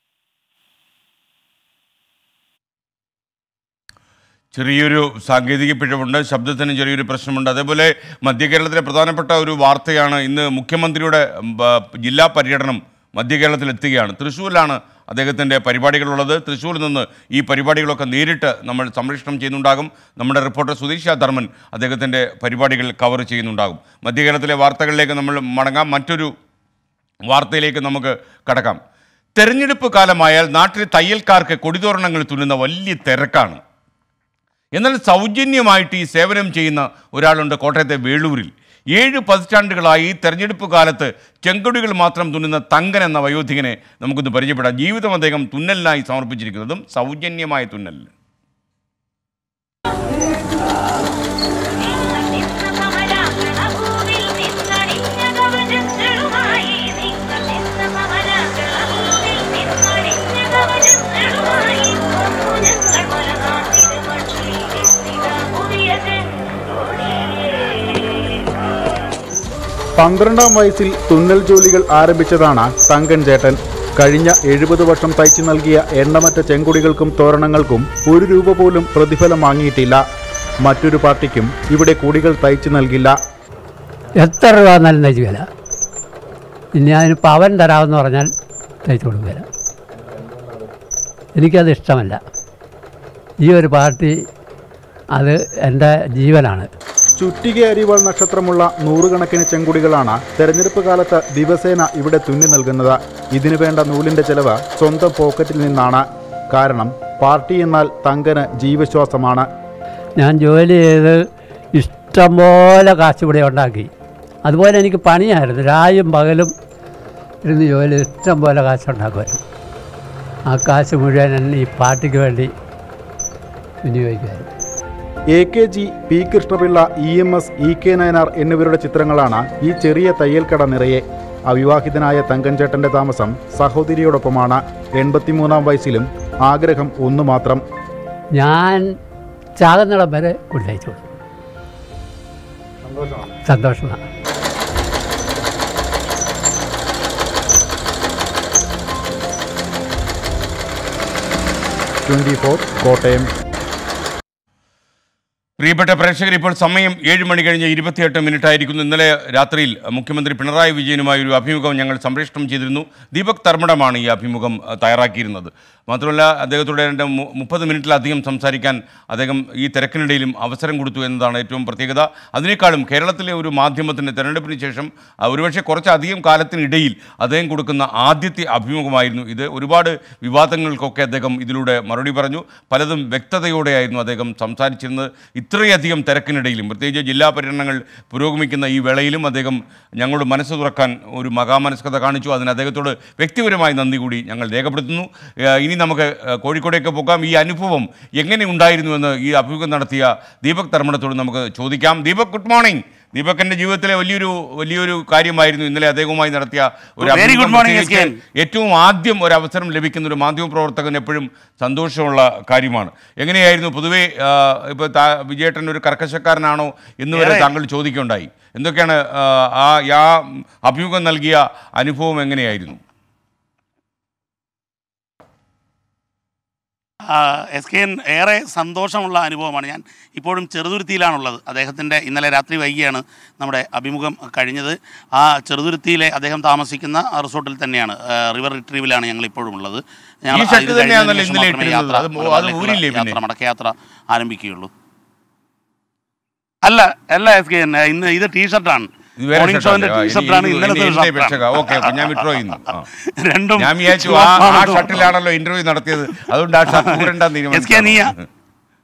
ചെറിയൊരു സാങ്കേതിക പിഴവുണ്ട് ശബ്ദത്തിന് ചെറിയൊരു പ്രശ്നമുണ്ട് അതേപോലെ മധ്യ കേരളത്തിലെ പ്രധാനപ്പെട്ട ഒരു വാർത്തയാണ് ഇന്ന് മുഖ്യമന്ത്രിയുടെ ഉം, ബ- ജില്ലാ പര്യടനം മധ്യ കേരളത്തിൽ എത്തുകയാണ് തൃശ്ശൂരിലാണ് അദ്ദേഹത്തിൻ്റെ പരിപാടികളുള്ളത് തൃശ്ശൂരിൽ നിന്ന് ഈ പരിപാടികളൊക്കെ നേരിട്ട് നമ്മൾ സംരക്ഷണം ചെയ്യുന്നുണ്ടാകും നമ്മുടെ റിപ്പോർട്ടർ സുധീഷ ധർമ്മൻ അദ്ദേഹത്തിൻ്റെ പരിപാടികൾ കവർ ചെയ്യുന്നുണ്ടാകും മധ്യ കേരളത്തിലെ വാർത്തകളിലേക്ക് നമ്മൾ മടങ്ങാം മറ്റൊരു വാർത്തയിലേക്ക് നമുക്ക് കടക്കാം തെരഞ്ഞെടുപ്പ് കാലമായാൽ നാട്ടിലെ തയ്യൽക്കാർക്ക് കൊടിതോരണങ്ങൾ തുന്നുന്ന വലിയ തിരക്കാണ് എന്നാൽ സൗജന്യമായിട്ട് ഈ സേവനം ചെയ്യുന്ന ഒരാളുണ്ട് കോട്ടയത്തെ വേളൂരിൽ ഏഴ് പതിറ്റാണ്ടുകളായി തെരഞ്ഞെടുപ്പ് കാലത്ത് ചെങ്കൊടികൾ മാത്രം തുന്നുന്ന തങ്കൻ എന്ന വയോധികനെ നമുക്കൊന്ന് പരിചയപ്പെടാം ജീവിതം അദ്ദേഹം തുന്നലിനായി സമർപ്പിച്ചിരിക്കുന്നതും സൗജന്യമായ തുന്നൽ പന്ത്രണ്ടാം വയസ്സിൽ തുന്നൽ ജോലികൾ ആരംഭിച്ചതാണ് തങ്കൻ ചേട്ടൻ കഴിഞ്ഞ എഴുപത് വർഷം തയ്ച്ചു നൽകിയ എണ്ണമറ്റ ചെങ്കൊടികൾക്കും തോരണങ്ങൾക്കും ഒരു രൂപ പോലും പ്രതിഫലം വാങ്ങിയിട്ടില്ല മറ്റൊരു പാർട്ടിക്കും ഇവിടെ കൊടികൾ തയ്ച്ചു നൽകില്ല എത്ര രൂപ എന്നാലും തയ്ച്ചു വില ഇനി അതിന് പവൻ തരാമെന്ന് പറഞ്ഞാൽ തയ്ച്ചു കൊടുക്കില്ല എനിക്കത് ഇഷ്ടമല്ല ഈ ഒരു പാർട്ടി അത് എൻ്റെ ജീവനാണ് ചുറ്റിക അരിവാൾ നക്ഷത്രമുള്ള നൂറുകണക്കിന് ചെങ്കുടികളാണ് തെരഞ്ഞെടുപ്പ് കാലത്ത് ദിവസേന ഇവിടെ തുന്നി നൽകുന്നത് ഇതിനു വേണ്ട നൂലിന്റെ ചെലവ് സ്വന്തം പോക്കറ്റിൽ നിന്നാണ് കാരണം പാർട്ടി എന്നാൽ തങ്കന് ജീവശ്വാസമാണ് ഞാൻ ജോലി ചെയ്ത് ഇഷ്ടംപോലെ കാശ് ഇവിടെ ഉണ്ടാക്കി അതുപോലെ എനിക്ക് പണിയായിരുന്നു രായും പകലും ഇരുന്ന് ജോലി ചെയ്ത് ഇഷ്ടംപോലെ കാശുണ്ടാക്കുമായിരുന്നു ആ കാശ് മുഴുവൻ എന്നെ ഈ പാർട്ടിക്ക് വേണ്ടി വിനിയോഗിക്കുമായിരുന്നു A K G P Krishnapillai E M S E K Nayanar എന്നിവരുടെ ചിത്രങ്ങളാണ് ഈ ചെറിയ തയ്യൽക്കട നിറയെ അവിവാഹിതനായ തങ്കൻചേട്ടന്റെ താമസം സഹോദരിയോടൊപ്പമാണ് എൺപത്തിമൂന്നാം വയസ്സിലും ആഗ്രഹം ഒന്നു മാത്രം ഞാൻ ചാകുന്നിടം വരെ കൊണ്ടയച്ചു കൊടുക്കും സന്തോഷമാണ് ട്വന്റി കോട്ടയം പ്രിയപ്പെട്ട പ്രേക്ഷകർ ഇപ്പോൾ സമയം ഏഴ് മണി കഴിഞ്ഞ് ഇരുപത്തിയെട്ട് മിനിറ്റ് ആയിരിക്കുന്നു ഇന്നലെ രാത്രിയിൽ മുഖ്യമന്ത്രി പിണറായി വിജയനുമായി ഒരു അഭിമുഖം ഞങ്ങൾ സംപ്രേഷണം ചെയ്തിരുന്നു ദീപക് തർമ്മടമാണ് ഈ അഭിമുഖം അഹ്, തയ്യാറാക്കിയിരുന്നത് മാത്രമല്ല അദ്ദേഹത്തോട് രണ്ട് മു- മുപ്പത് മിനിറ്റിലധികം സംസാരിക്കാൻ അദ്ദേഹം ഈ തിരക്കിനിടയിലും അവസരം കൊടുത്തു എന്നതാണ് ഏറ്റവും പ്രത്യേകത അതിനേക്കാളും കേരളത്തിലെ ഒരു മാധ്യമത്തിൻ്റെ തെരഞ്ഞെടുപ്പിന് ശേഷം അഹ്, ഒരുപക്ഷെ കുറച്ചധികം കാലത്തിനിടയിൽ അദ്ദേഹം കൊടുക്കുന്ന ആദ്യത്തെ അഭിമുഖമായിരുന്നു ഇത് ഒരുപാട് വിവാദങ്ങൾക്കൊക്കെ അദ്ദേഹം ഇതിലൂടെ മറുപടി പറഞ്ഞു പലതും വ്യക്തതയോടെയായിരുന്നു അദ്ദേഹം സംസാരിച്ചിരുന്നത് ഇത്രയധികം തിരക്കിനിടയിലും പ്രത്യേകിച്ച് ജില്ലാ പര്യടനങ്ങൾ പുരോഗമിക്കുന്ന ഈ വേളയിലും അദ്ദേഹം ഞങ്ങളോട് മനസ്സ് തുറക്കാൻ ഒരു മകാമനസ്കത കാണിച്ചു അതിന് അദ്ദേഹത്തോട് വ്യക്തിപരമായി നന്ദി കൂടി ഞങ്ങൾ രേഖപ്പെടുത്തുന്നു ഏഹ് ഇനി നമുക്ക് ഏഹ് കോഴിക്കോടേക്ക് പോകാം ഈ അനുഭവം എങ്ങനെ ഉണ്ടായിരുന്നു എന്ന് ഈ അഭിമുഖം നടത്തിയ ദീപക് തർമ്മണത്തോട് നമുക്ക് ചോദിക്കാം ദീപക് ഗുഡ് മോർണിംഗ് ദീപകന്റെ ജീവിതത്തിലെ വലിയൊരു വലിയൊരു കാര്യമായിരുന്നു ഇന്നലെ അദ്ദേഹവുമായി നടത്തിയ ഒരു Very good അഭിമുഖം. morning, പ്രത്യേകിച്ച് SKN. ഏറ്റവും ആദ്യം ഒരു അവസരം ലഭിക്കുന്ന ഒരു മാധ്യമപ്രവർത്തകൻ എപ്പോഴും സന്തോഷമുള്ള കാര്യമാണ് എങ്ങനെയായിരുന്നു പൊതുവേ ആ, ഇപ്പോൾ താ- വിജയേട്ടൻ ഒരു കർക്കശക്കാരനാണോ എന്ന് വരെ ഏറെ. താങ്കൾ ചോദിക്കുകയുണ്ടായി എന്തൊക്കെയാണ് ആ, ആ ആ അഭിമുഖം നൽകിയ അനുഭവം എങ്ങനെയായിരുന്നു എസ് കെ എൻ ഏറെ സന്തോഷമുള്ള അനുഭവമാണ് ഞാൻ ഇപ്പോഴും ചെറുതുരുത്തിയിലാണുള്ളത് അദ്ദേഹത്തിൻ്റെ ഇന്നലെ രാത്രി വൈകിയാണ് നമ്മുടെ അഭിമുഖം കഴിഞ്ഞത് ആ ചെറുതുരുത്തിയിലെ അദ്ദേഹം താമസിക്കുന്ന ആ റിസോർട്ടിൽ തന്നെയാണ് ആ, റിവർ റിട്രീവിലാണ് ഞങ്ങൾ ഇപ്പോഴും ഉള്ളത് ഞങ്ങൾ ഈ ഷർട്ട് ഇത് കഴിഞ്ഞതിന് തന്നെയാണല്ലോ ശേഷം ഇന്നലെ മാത്രമേ ഇട്ടിരുന്നത്. യാത്ര അത് മൂ- മലബാറിലേക്കുള്ള അത് ഊരില്ലേ പിന്നെ? യാത്ര മടക്കയാത്ര ആരംഭിക്കുകയുള്ളൂ അല്ല അല്ല എസ് കെ എൻ ഇന്ന് ഇത് ടീഷർട്ടാണ് ഇത് വേറെ മോർണിംഗ് ഷോന്റെ ഷർട്ടാണ്. ആ, ഇനി- ടീഷർട്ടാണ് ഇനി- ഇന്നലത്തെ ഇനി ഒരു എന്റെ രക്ഷക. ഷർട്ടാണ്. ഓക്കെ, അപ്പൊ ഞാൻ വിഡ്രോ ചെയ്യുന്നു ആ. രണ്ടും ഞാൻ വിചാരിച്ചു ആ ആ ചുവപ്പാണെന്ന് ഷർട്ടിലാണല്ലോ ഇന്റർവ്യൂ നടത്തിയത് അതുകൊണ്ട് ആ ഷർട്ട് ഊരണ്ടാന്ന് എസ് കെ നീ തീരുമാനിച്ചു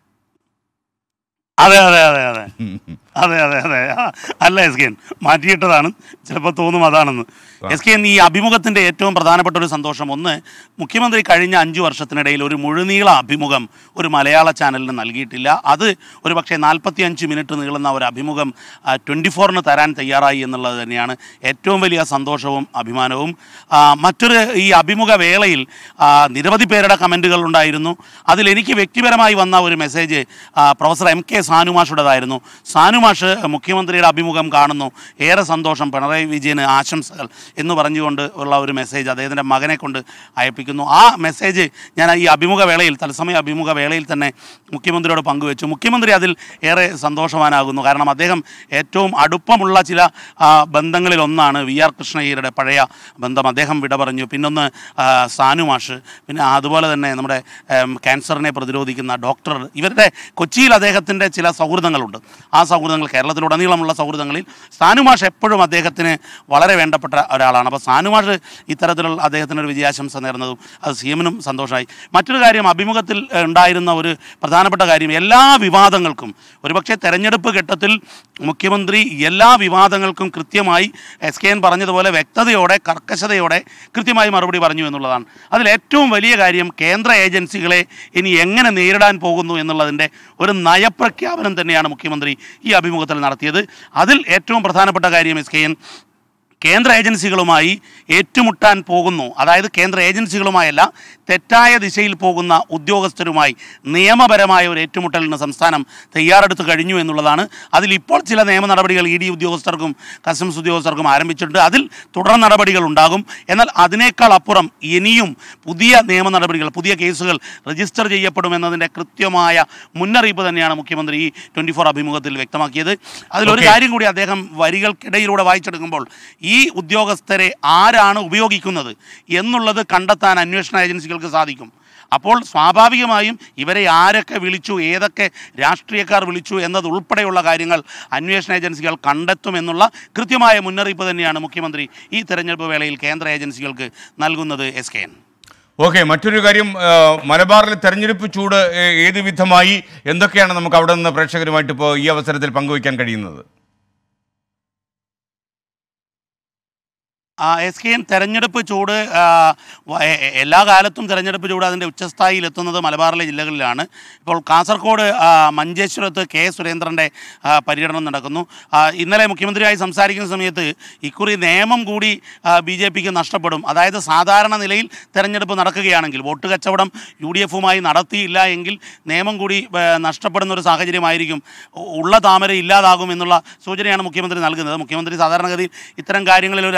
അതെ അതെ അതെ അതെ അതെ അതെ അതെ ആ, അല്ല എസ് കെ എൻ മാറ്റിയിട്ടതാണ് ചിലപ്പോൾ തോന്നും അതാണെന്ന് എസ് കെ എൻ ഈ അഭിമുഖത്തിൻ്റെ ഏറ്റവും പ്രധാനപ്പെട്ട ഒരു സന്തോഷം ഒന്ന് മുഖ്യമന്ത്രി കഴിഞ്ഞ അഞ്ചു വർഷത്തിനിടയിൽ ഒരു മുഴുനീള അഭിമുഖം ഒരു മലയാള ചാനലിന് നൽകിയിട്ടില്ല അത് ഒരു പക്ഷേ നാൽപ്പത്തി അഞ്ച് മിനിറ്റ് നീളുന്ന ഒരു അഭിമുഖം ട്വൻറ്റി ഫോറിന് തരാൻ തയ്യാറായി എന്നുള്ളത് തന്നെയാണ് ഏറ്റവും വലിയ സന്തോഷവും അഭിമാനവും ആ, മറ്റൊരു ഈ അഭിമുഖ വേളയിൽ ആ, നിരവധി പേരുടെ കമൻറ്റുകൾ ഉണ്ടായിരുന്നു അതിൽ എനിക്ക് വ്യക്തിപരമായി വന്ന ഒരു മെസ്സേജ് ആ, പ്രൊഫസർ എം കെ സാനുമാഷുടേതായിരുന്നു സാനുമാഷ് മുഖ്യമന്ത്രിയുടെ അഭിമുഖം കാണുന്നു ഏറെ സന്തോഷം പിണറായി വിജയന് ആശംസകൾ എന്ന് പറഞ്ഞുകൊണ്ട് ഉള്ള ഒരു മെസ്സേജ് അദ്ദേഹത്തിൻ്റെ മകനെ കൊണ്ട് അയപ്പിക്കുന്നു ആ മെസ്സേജ് ഞാൻ ഈ അഭിമുഖ വേളയിൽ തത്സമയ അഭിമുഖ വേളയിൽ തന്നെ മുഖ്യമന്ത്രിയോട് പങ്കുവെച്ചു മുഖ്യമന്ത്രി അതിൽ ഏറെ സന്തോഷവാനാകുന്നു കാരണം അദ്ദേഹം ഏറ്റവും അടുപ്പമുള്ള ചില ആ, ബന്ധങ്ങളിൽ ഒന്നാണ് വി ആർ കൃഷ്ണയ്യരുടെ പഴയ ബന്ധം അദ്ദേഹം വിട പറഞ്ഞു പിന്നൊന്ന് ആ, സാനു മാഷ് പിന്നെ അതുപോലെ തന്നെ നമ്മുടെ ഉം, ക്യാൻസറിനെ പ്രതിരോധിക്കുന്ന ഡോക്ടർ ഇവരുടെ കൊച്ചിയിൽ അദ്ദേഹത്തിൻ്റെ ചില സൗഹൃദങ്ങളുണ്ട് ആ സൗഹൃദങ്ങൾ കേരളത്തിലുടനീളമുള്ള സൗഹൃദങ്ങളിൽ സാനുമാഷ് എപ്പോഴും അദ്ദേഹത്തിന് വളരെ വേണ്ടപ്പെട്ട ഒരാളാണ് അപ്പോൾ സാനുമാഷ് ഇത്തരത്തിലുള്ള അദ്ദേഹത്തിന് ഒരു വിജയാശംസ നേർന്നതും അത് സി എമ്മിനും സന്തോഷമായി മറ്റൊരു കാര്യം അഭിമുഖത്തിൽ ഏഹ്, ഉണ്ടായിരുന്ന ഒരു പ്രധാനപ്പെട്ട കാര്യം എല്ലാ വിവാദങ്ങൾക്കും ഒരുപക്ഷെ തെരഞ്ഞെടുപ്പ് ഘട്ടത്തിൽ മുഖ്യമന്ത്രി എല്ലാ വിവാദങ്ങൾക്കും കൃത്യമായി എസ് കെ എൻ പറഞ്ഞതുപോലെ വ്യക്തതയോടെ കർക്കശതയോടെ കൃത്യമായി മറുപടി പറഞ്ഞു എന്നുള്ളതാണ് അതിൽ ഏറ്റവും വലിയ കാര്യം കേന്ദ്ര ഏജൻസികളെ ഇനി എങ്ങനെ നേരിടാൻ പോകുന്നു എന്നുള്ളതിൻ്റെ ഒരു നയപ്രഖ്യാപനം തന്നെയാണ് മുഖ്യമന്ത്രി ഈ അഭിമുഖത്തിൽ നടത്തിയത് അതിൽ ഏറ്റവും പ്രധാനപ്പെട്ട കാര്യം എസ് കെ എൻ കേന്ദ്ര ഏജൻസികളുമായി ഏറ്റുമുട്ടാൻ പോകുന്നു അതായത് കേന്ദ്ര ഏജൻസികളുമായല്ല തെറ്റായ ദിശയിൽ പോകുന്ന ഉദ്യോഗസ്ഥരുമായി നിയമപരമായ ഒരു ഏറ്റുമുട്ടലിന് സംസ്ഥാനം തയ്യാറെടുത്ത് കഴിഞ്ഞു എന്നുള്ളതാണ് അതിൽ ഇപ്പോൾ ചില നിയമ നടപടികൾ ഇ ഡി ഉദ്യോഗസ്ഥർക്കും കസ്റ്റംസ് ഉദ്യോഗസ്ഥർക്കും ആരംഭിച്ചിട്ടുണ്ട് അതിൽ തുടർ നടപടികൾ ഉണ്ടാകും എന്നാൽ അതിനേക്കാൾ അപ്പുറം ഇനിയും പുതിയ നിയമ നടപടികൾ പുതിയ കേസുകൾ രജിസ്റ്റർ ചെയ്യപ്പെടുമെന്നതിൻ്റെ കൃത്യമായ മുന്നറിയിപ്പ് തന്നെയാണ് മുഖ്യമന്ത്രി ഈ ട്വൻറ്റി ഫോർ അഭിമുഖത്തിൽ വ്യക്തമാക്കിയത് അതിലൊരു Okay. കാര്യം കൂടി അദ്ദേഹം വരികൾക്കിടയിലൂടെ വായിച്ചെടുക്കുമ്പോൾ ഈ ഉദ്യോഗസ്ഥരെ ആരാണ് ഉപയോഗിക്കുന്നത് എന്നുള്ളത് കണ്ടെത്താൻ അന്വേഷണ ഏജൻസികൾക്ക് സാധിക്കും അപ്പോൾ സ്വാഭാവികമായും ഇവരെ ആരൊക്കെ വിളിച്ചു ഏതൊക്കെ രാഷ്ട്രീയക്കാർ വിളിച്ചു എന്നതുൾപ്പെടെയുള്ള കാര്യങ്ങൾ അന്വേഷണ ഏജൻസികൾ കണ്ടെത്തുമെന്നുള്ള കൃത്യമായ മുന്നറിയിപ്പ് തന്നെയാണ് മുഖ്യമന്ത്രി ഈ തെരഞ്ഞെടുപ്പ് വേളയിൽ കേന്ദ്ര ഏജൻസികൾക്ക് നൽകുന്നത് എസ് കെ എൻ ഓക്കെ മറ്റൊരു കാര്യം ആ, മലബാറിലെ തെരഞ്ഞെടുപ്പ് ചൂട് ഏ, ഏത് വിധമായി എന്തൊക്കെയാണ് നമുക്ക് അവിടെ നിന്ന് പ്രേക്ഷകരുമായിട്ട് ഇപ്പോൾ ഈ അവസരത്തിൽ പങ്കുവയ്ക്കാൻ കഴിയുന്നത് ആ, എസ് കെ എൻ തെരഞ്ഞെടുപ്പ് ചൂട് ആ, വ- എ- എ- എല്ലാ കാലത്തും തെരഞ്ഞെടുപ്പ് ചൂട് അതിൻ്റെ ഉച്ചസ്ഥായിയിൽ എത്തുന്നത് മലബാറിലെ ജില്ലകളിലാണ് ഇപ്പോൾ കാസർഗോഡ് ആ, മഞ്ചേശ്വരത്ത് കെ സുരേന്ദ്രൻ്റെ ആ, പര്യടനം നടക്കുന്നു ആ, ഇന്നലെ മുഖ്യമന്ത്രിയായി സംസാരിക്കുന്ന സമയത്ത് ഇക്കുറി നിയമം കൂടി ബി ജെ പിക്ക് നഷ്ടപ്പെടും അതായത് സാധാരണ നിലയിൽ തെരഞ്ഞെടുപ്പ് നടക്കുകയാണെങ്കിൽ വോട്ട് കച്ചവടം യു ഡി എഫുമായി നടത്തിയില്ല എങ്കിൽ നിയമം കൂടി ആ, നഷ്ടപ്പെടുന്ന ഒരു സാഹചര്യമായിരിക്കും ഉ- ഉള്ള താമര ഇല്ലാതാകും എന്നുള്ള സൂചനയാണ് മുഖ്യമന്ത്രി നൽകുന്നത് മുഖ്യമന്ത്രി സാധാരണഗതിയിൽ ഇത്തരം കാര്യങ്ങളിൽ ഒരു രാഷ്ട്രീയ നിരീക്ഷണം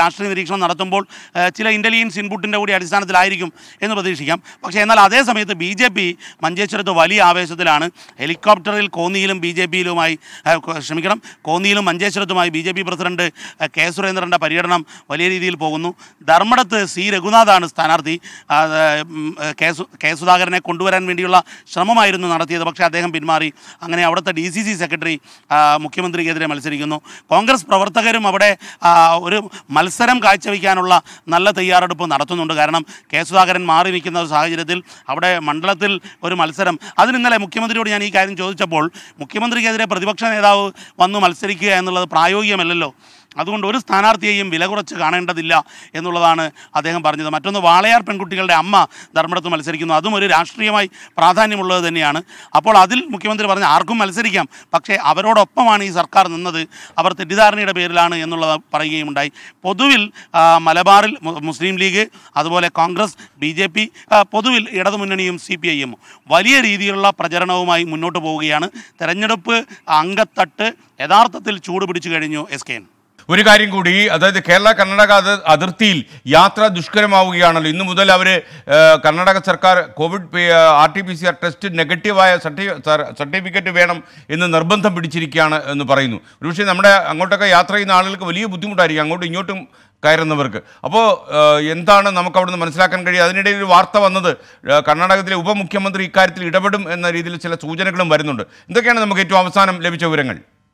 പര്യവേഷണം നടത്തുമ്പോൾ ആ, ചില ഇൻ്റലിജൻസ് ഇൻപുട്ടിൻ്റെ കൂടി അടിസ്ഥാനത്തിലായിരിക്കും എന്ന് പ്രതീക്ഷിക്കാം പക്ഷേ എന്നാൽ അതേ സമയത്ത് ബി ജെ പി മഞ്ചേശ്വരത്ത് വലിയ ആവേശത്തിലാണ് ഹെലികോപ്റ്ററിൽ കോന്നിയിലും ബി ജെ പിയിലുമായി ക്ഷമിക്കണം കോന്നിയിലും മഞ്ചേശ്വരത്തുമായി ബി ജെ പി പ്രസിഡന്റ് ആ, കെ സുരേന്ദ്രൻ്റെ പര്യടനം വലിയ രീതിയിൽ പോകുന്നു ധർമ്മടത്ത് സി രഘുനാഥാണ് സ്ഥാനാർത്ഥി ആ, ഉം, കെ സു കെ സുധാകരനെ കൊണ്ടുവരാൻ വേണ്ടിയുള്ള ശ്രമമായിരുന്നു നടത്തിയത് പക്ഷേ അദ്ദേഹം പിന്മാറി അങ്ങനെ അവിടുത്തെ ഡി സി സി സെക്രട്ടറി ആ, മുഖ്യമന്ത്രിക്കെതിരെ മത്സരിക്കുന്നു കോൺഗ്രസ് പ്രവർത്തകരും അവിടെ ആ, ഒരു മത്സരം കാഴ്ചവെക്കാനുള്ള നല്ല തയ്യാറെടുപ്പ് നടത്തുന്നുണ്ട് കാരണം കെ സുധാകരൻ മാറി നിൽക്കുന്ന ഒരു സാഹചര്യത്തിൽ അവിടെ മണ്ഡലത്തിൽ ഒരു മത്സരം അതിന് ഇന്നലെ മുഖ്യമന്ത്രിയോട് ഞാൻ ഈ കാര്യം ചോദിച്ചപ്പോൾ മുഖ്യമന്ത്രിക്കെതിരെ പ്രതിപക്ഷ നേതാവ് വന്ന് മത്സരിക്കുക എന്നുള്ളത് പ്രായോഗികമല്ലല്ലോ അതുകൊണ്ട് ഒരു സ്ഥാനാർത്ഥിയെയും വില കുറച്ച് കാണേണ്ടതില്ല എന്നുള്ളതാണ് അദ്ദേഹം പറഞ്ഞത് മറ്റൊന്ന് വാളയാർ പെൺകുട്ടികളുടെ അമ്മ ധർമ്മടത്ത് മത്സരിക്കുന്നു അതും ഒരു രാഷ്ട്രീയമായി പ്രാധാന്യമുള്ളത് തന്നെയാണ് അപ്പോൾ അതിൽ മുഖ്യമന്ത്രി പറഞ്ഞ ആർക്കും മത്സരിക്കാം പക്ഷേ അവരോടൊപ്പമാണ് ഈ സർക്കാർ നിന്നത് അവർ തെറ്റിദ്ധാരണയുടെ പേരിലാണ് എന്നുള്ളത് പറയുകയുണ്ടായി പൊതുവിൽ ആ, മലബാറിൽ മു- മുസ്ലിം ലീഗ് അതുപോലെ കോൺഗ്രസ് ബി ജെ പി പൊതുവിൽ ഇടതുമുന്നണിയും സി പി ഐ എമ്മും വലിയ രീതിയിലുള്ള പ്രചരണവുമായി മുന്നോട്ട് പോവുകയാണ് തെരഞ്ഞെടുപ്പ് അങ്കത്തട്ട് യഥാർത്ഥത്തിൽ ചൂട് പിടിച്ചു കഴിഞ്ഞു എസ് കെ എൻ ഒരു കാര്യം കൂടി അതായത് കേരള കർണാടക അത് അതിർത്തിയിൽ യാത്ര ദുഷ്കരമാവുകയാണല്ലോ ഇന്നു മുതൽ അവർ കർണാടക സർക്കാർ Covid R T P C R test നെഗറ്റീവായ സർട്ടി സർട്ടിഫിക്കറ്റ് വേണം എന്ന് നിർബന്ധം പിടിച്ചിരിക്കുകയാണ് എന്ന് പറയുന്നു ഒരുപക്ഷെ നമ്മുടെ അങ്ങോട്ടൊക്കെ യാത്ര ചെയ്യുന്ന ആളുകൾക്ക് വലിയ ബുദ്ധിമുട്ടായിരിക്കും അങ്ങോട്ടും ഇങ്ങോട്ടും കയറുന്നവർക്ക് അപ്പോൾ എന്താണ് നമുക്ക് അവിടുന്ന് മനസ്സിലാക്കാൻ കഴിയുക അതിനിടയിൽ ഒരു വാർത്ത വന്നത് ഏഹ്, കർണാടകത്തിലെ ഉപമുഖ്യമന്ത്രി ഇക്കാര്യത്തിൽ ഇടപെടും എന്ന രീതിയിൽ ചില സൂചനകളും വരുന്നുണ്ട് എന്തൊക്കെയാണ് നമുക്ക് ഏറ്റവും അവസാനം ലഭിച്ച വിവരങ്ങൾ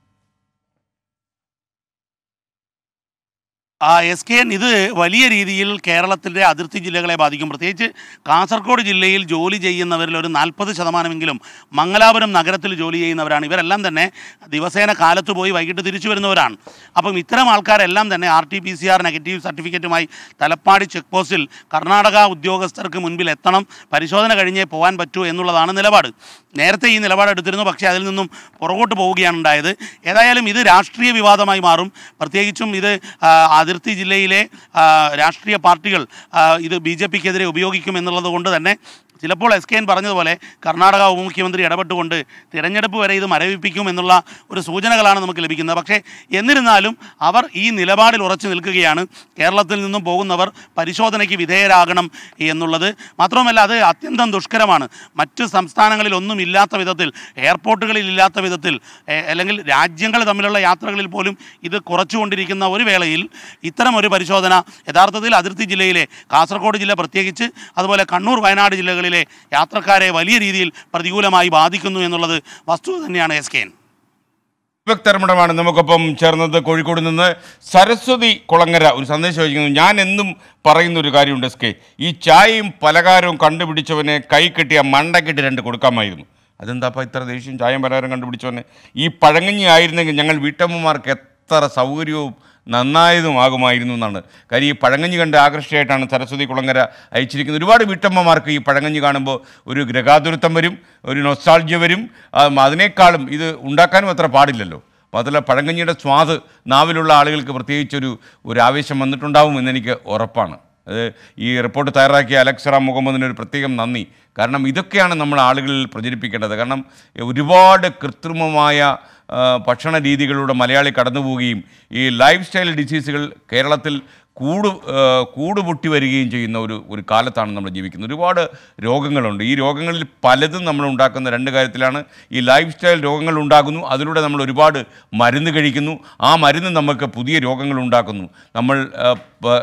ആ എസ് കെ എൻ ഇത് വലിയ രീതിയിൽ കേരളത്തിൻ്റെ അതിർത്തി ജില്ലകളെ ബാധിക്കും പ്രത്യേകിച്ച് കാസർഗോഡ് ജില്ലയിൽ ജോലി ചെയ്യുന്നവരിൽ ഒരു നാൽപ്പത് ശതമാനമെങ്കിലും മംഗലാപുരം നഗരത്തിൽ ജോലി ചെയ്യുന്നവരാണ് ഇവരെല്ലാം തന്നെ ദിവസേന കാലത്ത് പോയി വൈകിട്ട് തിരിച്ചു വരുന്നവരാണ് അപ്പം ഇത്തരം ആൾക്കാരെല്ലാം തന്നെ R T P C R negative സർട്ടിഫിക്കറ്റുമായി തലപ്പാടി ചെക്ക് പോസ്റ്റിൽ കർണാടക ഉദ്യോഗസ്ഥർക്ക് മുൻപിൽ എത്തണം പരിശോധന കഴിഞ്ഞേ പോകാൻ പറ്റൂ എന്നുള്ളതാണ് നിലപാട് നേരത്തെ ഈ നിലപാട് എടുത്തിരുന്നു പക്ഷേ അതിൽ നിന്നും പുറകോട്ട് പോവുകയാണ് ഉണ്ടായത് ഏതായാലും ഇത് രാഷ്ട്രീയ വിവാദമായി മാറും പ്രത്യേകിച്ചും ഇത് ആ, അതിർത്തി ജില്ലയിലെ ആ, രാഷ്ട്രീയ പാർട്ടികൾ ആ, ഇത് ബി ജെ പിക്കെതിരെ ഉപയോഗിക്കും എന്നുള്ളത് കൊണ്ട് തന്നെ ചിലപ്പോൾ എസ് കെ എൻ പറഞ്ഞതുപോലെ കർണാടക ഉപമുഖ്യമന്ത്രി ഇടപെട്ടുകൊണ്ട് തിരഞ്ഞെടുപ്പ് വരെ ഇത് മരവിപ്പിക്കും എന്നുള്ള ഒരു സൂചനകളാണ് നമുക്ക് ലഭിക്കുന്നത് പക്ഷേ എന്നിരുന്നാലും അവർ ഈ നിലപാടിൽ ഉറച്ചു നിൽക്കുകയാണ് കേരളത്തിൽ നിന്നും പോകുന്നവർ പരിശോധനയ്ക്ക് വിധേയരാകണം എന്നുള്ളത് മാത്രവുമല്ല അത് അത്യന്തം ദുഷ്കരമാണ് മറ്റ് സംസ്ഥാനങ്ങളിൽ ഒന്നും ഇല്ലാത്ത വിധത്തിൽ എയർപോർട്ടുകളിൽ ഇല്ലാത്ത വിധത്തിൽ എ, അല്ലെങ്കിൽ രാജ്യങ്ങൾ തമ്മിലുള്ള യാത്രകളിൽ പോലും ഇത് കുറച്ചുകൊണ്ടിരിക്കുന്ന ഒരു വേളയിൽ ഇത്തരം ഒരു പരിശോധന യഥാർത്ഥത്തിൽ അതിർത്തി ജില്ലയിലെ കാസർഗോഡ് ജില്ല പ്രത്യേകിച്ച് അതുപോലെ കണ്ണൂർ വയനാട് ജില്ലകളിലെ യാത്രക്കാരെ വലിയ രീതിയിൽ പ്രതികൂലമായി ബാധിക്കുന്നു എന്നുള്ളത് വസ്തുത തന്നെയാണ് എസ് കെ എൻ വ്യക്തരമണമാണ് നമുക്കൊപ്പം ചേർന്നത് കോഴിക്കോട് നിന്ന് സരസ്വതി കുളങ്ങര ഒരു സന്ദേശം അയക്കുന്നു ഞാൻ എന്നും പറയുന്ന ഒരു കാര്യമുണ്ട് എസ് കെ ഈ ചായയും പലഹാരവും കണ്ടുപിടിച്ചവനെ കൈ കെട്ടിയ മണ്ടക്കെട്ടി രണ്ട് കൊടുക്കാമായിരുന്നു അതെന്താപ്പാ ഇത്ര ദേഷ്യം ചായയും പലഹാരം കണ്ടുപിടിച്ചവനെ ഈ പഴങ്ങഞ്ഞി ആയിരുന്നെങ്കിൽ ഞങ്ങൾ വീട്ടമ്മമാർക്ക് എത്ര സൗകര്യവും നന്നായതുമാകുമായിരുന്നു എന്നാണ് കാര്യം ഈ പഴങ്ങഞ്ഞി കണ്ട് ആകർഷയായിട്ടാണ് സരസ്വതി കുളങ്ങര അയച്ചിരിക്കുന്നത് ഒരുപാട് വീട്ടമ്മമാർക്ക് ഈ പഴങ്ങഞ്ഞി കാണുമ്പോൾ ഒരു ഗ്രഹാതുരത്വം വരും ഒരു നൊസ്റ്റാൾജ്യ വരും ആ, അതിനേക്കാളും ഇത് ഉണ്ടാക്കാനും അത്ര പാടില്ലല്ലോ അപ്പോൾ അതിലെ പഴങ്കഞ്ഞിയുടെ സ്വാദ് നാവിലുള്ള ആളുകൾക്ക് പ്രത്യേകിച്ചൊരു ഒരു ആവേശം വന്നിട്ടുണ്ടാവും എന്നെനിക്ക് ഉറപ്പാണ് അത് ഈ റിപ്പോർട്ട് തയ്യാറാക്കിയ അലക്സ് റാം മുഹമ്മദിന് ഒരു പ്രത്യേകം നന്ദി കാരണം ഇതൊക്കെയാണ് നമ്മൾ ആളുകളിൽ പ്രചരിപ്പിക്കേണ്ടത് കാരണം ഒരുപാട് കൃത്രിമമായ ആ, ഭക്ഷണ രീതികളിലൂടെ മലയാളി കടന്നു പോവുകയും ഈ ലൈഫ് സ്റ്റൈൽ ഡിസീസുകൾ കേരളത്തിൽ കൂട് ആ, കൂട് പൊട്ടി വരികയും ചെയ്യുന്ന ഒരു ഒരു കാലത്താണ് നമ്മൾ ജീവിക്കുന്നത് ഒരുപാട് രോഗങ്ങളുണ്ട് ഈ രോഗങ്ങളിൽ പലതും നമ്മൾ ഉണ്ടാക്കുന്ന രണ്ട് കാര്യത്തിലാണ് ഈ ലൈഫ് സ്റ്റൈൽ രോഗങ്ങൾ ഉണ്ടാകുന്നു അതിലൂടെ നമ്മൾ ഒരുപാട് മരുന്ന് കഴിക്കുന്നു ആ മരുന്ന് നമുക്ക് പുതിയ രോഗങ്ങൾ ഉണ്ടാക്കുന്നു നമ്മൾ ആ, പ-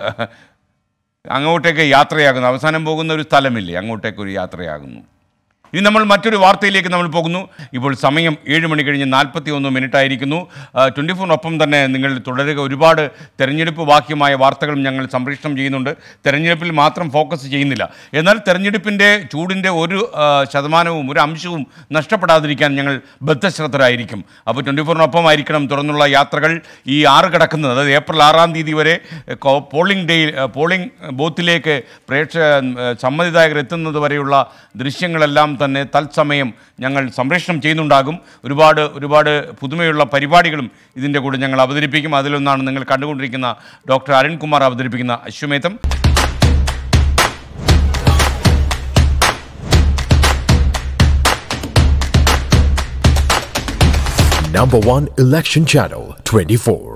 അങ്ങോട്ടേക്ക് യാത്രയാകുന്നു അവസാനം പോകുന്ന ഒരു സ്ഥലമില്ലേ അങ്ങോട്ടേക്ക് ഒരു യാത്രയാകുന്നു ഇനി നമ്മൾ മറ്റൊരു വാർത്തയിലേക്ക് നമ്മൾ പോകുന്നു ഇപ്പോൾ സമയം ഏഴ് മണി കഴിഞ്ഞ് നാൽപ്പത്തി ഒന്ന് മിനിറ്റ് ആയിരിക്കുന്നു ട്വൻറ്റി ഫോറിനൊപ്പം തന്നെ നിങ്ങൾ തുടരുക ഒരുപാട് തെരഞ്ഞെടുപ്പ് ബാക്കിയമായ വാർത്തകളും ഞങ്ങൾ സംപ്രേഷണം ചെയ്യുന്നുണ്ട് തെരഞ്ഞെടുപ്പിൽ മാത്രം ഫോക്കസ് ചെയ്യുന്നില്ല എന്നാൽ തെരഞ്ഞെടുപ്പിൻ്റെ ചൂടിൻ്റെ ഒരു ആ, ശതമാനവും ഒരു അംശവും നഷ്ടപ്പെടാതിരിക്കാൻ ഞങ്ങൾ ബദ്ധശ്രദ്ധരായിരിക്കും അപ്പോൾ ട്വൻറ്റി ഫോറിനൊപ്പം ആയിരിക്കണം തുറന്നുള്ള യാത്രകൾ ഈ ആറ് കിടക്കുന്നത് അതായത് ഏപ്രിൽ ആറാം തീയതി വരെ കോ- പോളിംഗ് ഡേ പോളിംഗ് ബൂത്തിലേക്ക് പ്രേക്ഷ സമ്മതിദായകർ എത്തുന്നത് വരെയുള്ള ദൃശ്യങ്ങളെല്ലാം തന്നെ തത്സമയം ഞങ്ങൾ സംപ്രേഷണം ചെയ്യുന്നുണ്ടാകും ഒരുപാട് ഒരുപാട് പുതുമയുള്ള പരിപാടികളും ഇതിൻ്റെ കൂടെ ഞങ്ങൾ അവതരിപ്പിക്കും അതിലൊന്നാണ് നിങ്ങൾ കണ്ടുകൊണ്ടിരിക്കുന്ന ഡോക്ടർ അരുൺകുമാർ അവതരിപ്പിക്കുന്ന അശ്വമേധം Number one election channel 24.